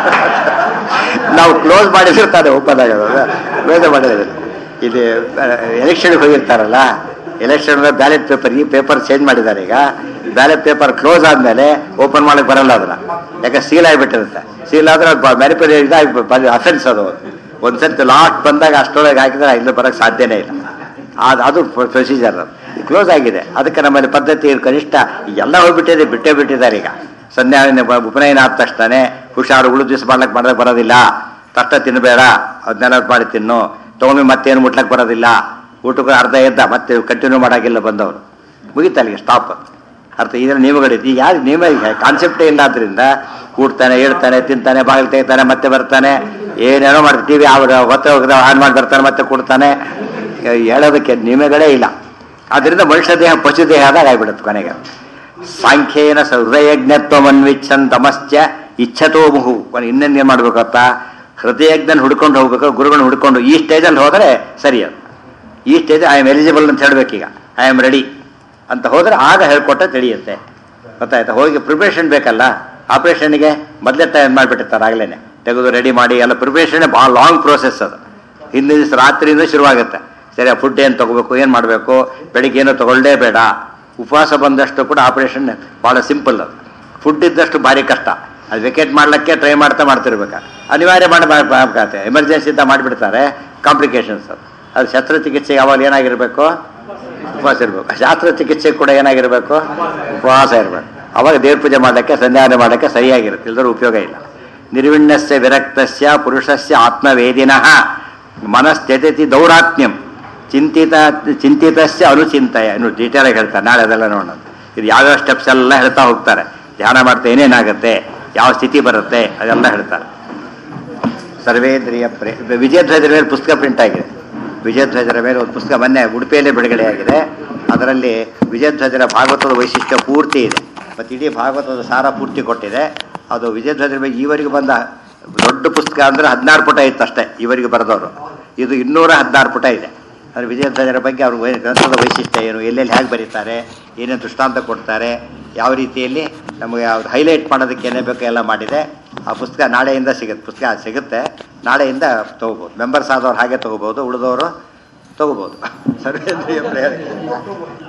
ನಾವು ಕ್ಲೋಸ್ ಮಾಡಿಸಿರ್ತಾರೆ ಓಪನ್ ಆಗೋದು ಕ್ಲೋಸ್ ಮಾಡಿರೋದು ಇದು ಎಲೆಕ್ಷನ್ಗೆ ಹೋಗಿರ್ತಾರಲ್ಲ ಎಲೆಕ್ಷನ್ ಬ್ಯಾಲೆಟ್ ಪೇಪರ್ ಈ ಪೇಪರ್ ಚೇಂಜ್ ಮಾಡಿದ್ದಾರೆ ಈಗ ಬ್ಯಾಲೆಟ್ ಪೇಪರ್ ಕ್ಲೋಸ್ ಆದಮೇಲೆ ಓಪನ್ ಮಾಡಕ್ಕೆ ಬರಲ್ಲ ಅದನ್ನ ಯಾಕೆ ಸೀಲ್ ಆಗಿಬಿಟ್ಟಿರುತ್ತೆ ಸೀಲ್ ಆದ್ರೆ ಮ್ಯಾನಿಪುಲ್ ಇದಾಗಿ ಅಫೆನ್ಸ್ ಅದು ಒಂದ್ಸರ್ತಿ ಲಾಸ್ಟ್ ಬಂದಾಗ ಅಷ್ಟೊಳಗೆ ಹಾಕಿದ್ರೆ ಇಲ್ಲಿ ಬರೋಕ್ಕೆ ಸಾಧ್ಯನೇ ಇಲ್ಲ ಅದು ಅದು ಪ್ರೊಸೀಜರ್ ಅದು ಕ್ಲೋಸ್ ಆಗಿದೆ ಅದಕ್ಕೆ ನಮ್ಮಲ್ಲಿ ಪದ್ಧತಿ ಕನಿಷ್ಠ ಎಲ್ಲ ಹೋಗ್ಬಿಟ್ಟಿದೆ ಬಿಟ್ಟೇ ಬಿಟ್ಟಿದ್ದಾರೆ ಈಗ ಸಂಧ್ಯಾ ಉಪನಯನ ಆದ ತಕ್ಷಣ ಹುಷಾರು ಉಳಿದ ದಿವಸ ಮಾಡ್ಲಕ್ಕೆ ಮಾಡೋದಕ್ಕೆ ಬರೋದಿಲ್ಲ ತಟ್ಟ ತಿನ್ನಬೇಡ ಅದನ್ನೆಲ್ಲ ಮಾಡಿ ತಿನ್ನು ತೊಗೊಂಡು ಮತ್ತೇನು ಮುಟ್ಲಕ್ಕೆ ಬರೋದಿಲ್ಲ ಊಟಕ್ಕೆ ಅರ್ಧ ಎದ್ದ ಮತ್ತೆ ಕಂಟಿನ್ಯೂ ಮಾಡೋಂಗಿಲ್ಲ ಬಂದವರು ಮುಗಿತಾ ಅಲ್ಲಿಗೆ ಸ್ಟಾಪ್ ಅರ್ಥ ಇದರ ನಿಯಮಗಳಿದೆ ಈಗ ಯಾರು ನಿಯಮ ಕಾನ್ಸೆಪ್ಟೇ ಇಲ್ಲ ಆದ್ರಿಂದ ಕೂಡ್ತಾನೆ ಹೇಳ್ತಾನೆ ತಿಂತಾನೆ ಬಾಗಿಲು ತೆಗಿತಾನೆ ಮತ್ತೆ ಬರ್ತಾನೆ ಏನೇನೋ ಮಾಡ್ತಾನೆ ಟಿ ವಿ ಅವ್ರ ಹೊತ್ತೆ ಹೋಗದ ಆನ್ ಮಾಡಿ ಬರ್ತಾನೆ ಮತ್ತೆ ಕೊಡ್ತಾನೆ ಹೇಳೋದಕ್ಕೆ ನಿಯಮಗಳೇ ಇಲ್ಲ ಆದ್ದರಿಂದ ಮನುಷ್ಯ ದೇಹ ಪಶು ದೇಹ ಆದಾಗ ಆಗ್ಬಿಡುತ್ತೆ ಕೊನೆಗೆ ಸಾಂಖ್ಯೇನ ಸ ಹೃದಯಜ್ಞತ್ವಮನ್ವಿಚ್ಛನ್ ತಮಶ್ಚ ಇಚ್ಛತೋ ಮುಹು ಇನ್ನೇನು ಏನು ಮಾಡ್ಬೇಕು ಗೊತ್ತಾ ಹೃದಯಜ್ಞನ್ ಹುಡ್ಕೊಂಡು ಹೋಗ್ಬೇಕು ಗುರುಗಳನ್ನ ಹುಡ್ಕೊಂಡು ಈ ಸ್ಟೇಜಲ್ಲಿ ಹೋದರೆ ಸರಿ ಅದು ಈ ಸ್ಟೇಜ್ ಐ ಆಮ್ ಎಲಿಜಿಬಲ್ ಅಂತ ಹೇಳ್ಬೇಕೀಗ ಐ ಆಮ್ ರೆಡಿ ಅಂತ ಹೋದರೆ ಆಗ ಹೇಳ್ಕೊಟ್ಟ ತಿಳಿಯುತ್ತೆ ಗೊತ್ತಾಯ್ತಾ ಹೋಗಿ ಪ್ರಿಪ್ರೇಷನ್ ಬೇಕಲ್ಲ ಆಪರೇಷನ್ಗೆ ಮೊದಲೇ ಟೈಮ್ ಮಾಡಿಬಿಟ್ಟಿರ್ತಾರೆ ಆಗಲೇ ತೆಗೆದು ರೆಡಿ ಮಾಡಿ ಎಲ್ಲ ಪ್ರಿಪ್ರೇಷನ್ ಭಾಳ ಲಾಂಗ್ ಪ್ರೋಸೆಸ್ ಅದು ಹಿಂದಿನ ದಿವಸ ರಾತ್ರಿಯಿಂದ ಶುರುವಾಗುತ್ತೆ ಸರಿ ಫುಡ್ ಏನು ತೊಗೋಬೇಕು ಏನು ಮಾಡಬೇಕು ಬೆಳಿಗ್ಗೆ ಏನು ತೊಗೊಳ್ಳೇ ಬೇಡ ಉಪವಾಸ ಬಂದಷ್ಟು ಕೂಡ ಆಪರೇಷನ್ ಭಾಳ ಸಿಂಪಲ್ ಅದು ಫುಡ್ ಇದ್ದಷ್ಟು ಭಾರಿ ಕಷ್ಟ ಅದು ವೆಕೇಟ್ ಮಾಡ್ಲಿಕ್ಕೆ ಟ್ರೈ ಮಾಡ್ತಾ ಮಾಡ್ತಿರ್ಬೇಕು ಅನಿವಾರ್ಯ ಮಾಡಿ ಮಾಡ್ಬೇಕಾಗತ್ತೆ ಎಮರ್ಜೆನ್ಸಿ ಅಂತ ಮಾಡಿಬಿಡ್ತಾರೆ ಕಾಂಪ್ಲಿಕೇಶನ್ಸ್ ಅದು ಅದು ಶಸ್ತ್ರಚಿಕಿತ್ಸೆ ಯಾವಾಗ ಏನಾಗಿರಬೇಕು ಉಪವಾಸ ಇರಬೇಕು ಶಾಸ್ತ್ರ ಚಿಕಿತ್ಸೆ ಕೂಡ ಏನಾಗಿರಬೇಕು ಉಪವಾಸ ಇರಬೇಕು ಅವಾಗ ದೇವ್ರ ಪೂಜೆ ಮಾಡಲಿಕ್ಕೆ ಸಂಧ್ಯಾವನೆ ಮಾಡಲಿಕ್ಕೆ ಸರಿಯಾಗಿರುತ್ತೆ ಇಲ್ಲದರೂ ಉಪಯೋಗ ಇಲ್ಲ ನಿರ್ವಿಣ್ಯಸ್ಯ ವಿರಕ್ತಸ್ಯ ಪುರುಷಸ್ಯ ಆತ್ಮವೇದಿನಃ ಮನಸ್ಥಿತಿ ದೌರಾತ್ಮ್ಯಂ ಚಿಂತಿತ ಚಿಂತಿತಸ್ಯ ಅನುಚಿಂತಯ ಇನ್ನು ಡೀಟೇಲಾಗಿ ಹೇಳ್ತಾರೆ ನಾಳೆ ಅದೆಲ್ಲ ನೋಡೋಣ ಇದು ಯಾವ್ಯಾವ ಸ್ಟೆಪ್ಸ್ ಎಲ್ಲ ಹೇಳ್ತಾ ಹೋಗ್ತಾರೆ ಧ್ಯಾನ ಮಾಡ್ತಾ ಏನೇನಾಗುತ್ತೆ ಯಾವ ಸ್ಥಿತಿ ಬರುತ್ತೆ ಅದೆಲ್ಲ ಹೇಳ್ತಾರೆ ಸರ್ವೇಂದ್ರಿಯ ಪ್ರೇ ವಿಜಯಧ್ವಜರ ಮೇಲೆ ಪುಸ್ತಕ ಪ್ರಿಂಟ್ ಆಗಿದೆ ವಿಜಯಧ್ವಜರ ಮೇಲೆ ಒಂದು ಪುಸ್ತಕ ಮೊನ್ನೆ ಉಡುಪಿಯಲ್ಲೇ ಬಿಡುಗಡೆ ಆಗಿದೆ ಅದರಲ್ಲಿ ವಿಜಯಧ್ವಜರ ಭಾಗವತದ ವೈಶಿಷ್ಟ್ಯ ಪೂರ್ತಿ ಇದೆ ಮತ್ತು ಇಡೀ ಭಾಗವತದ ಸಾರ ಪೂರ್ತಿ ಕೊಟ್ಟಿದೆ ಅದು ವಿಜಯಧ್ವಜರ ಬಗ್ಗೆ ಈವರೆಗೆ ಬಂದ ದೊಡ್ಡ ಪುಸ್ತಕ ಅಂದರೆ ಹದಿನಾರು ಪುಟ ಇತ್ತು ಅಷ್ಟೇ ಈವರೆಗೆ ಬರೆದವರು ಇದು ಇನ್ನೂರ ಹದಿನಾರು ಪುಟ ಇದೆ ಅಂದರೆ ವಿಜಯಧ್ವಜರ ಬಗ್ಗೆ ಅವ್ರ ವೈ- ಗ್ರಂಥದ ವೈಶಿಷ್ಟ್ಯ ಏನು ಎಲ್ಲೆಲ್ಲಿ ಹೇಗೆ ಬರೀತಾರೆ ಏನೇನು ದೃಷ್ಟಾಂತ ಕೊಡ್ತಾರೆ ಯಾವ ರೀತಿಯಲ್ಲಿ ನಮಗೆ ಯಾವ್ದು ಹೈಲೈಟ್ ಮಾಡೋದಕ್ಕೆ ಏನೇ ಬೇಕು ಎಲ್ಲ ಮಾಡಿದೆ ಆ ಪುಸ್ತಕ ನಾಳೆಯಿಂದ ಸಿಗುತ್ತೆ ಪುಸ್ತಕ ಸಿಗುತ್ತೆ ನಾಳೆಯಿಂದ ತೊಗೋಬೋದು ಮೆಂಬರ್ಸ್ ಆದವ್ರು ಹಾಗೆ ತೊಗೋಬೋದು ಉಳಿದವರು ತೊಗೋಬೋದು ಸರ್ವೇಂದ್ರಿಯ ಪ್ರೇರಣೆ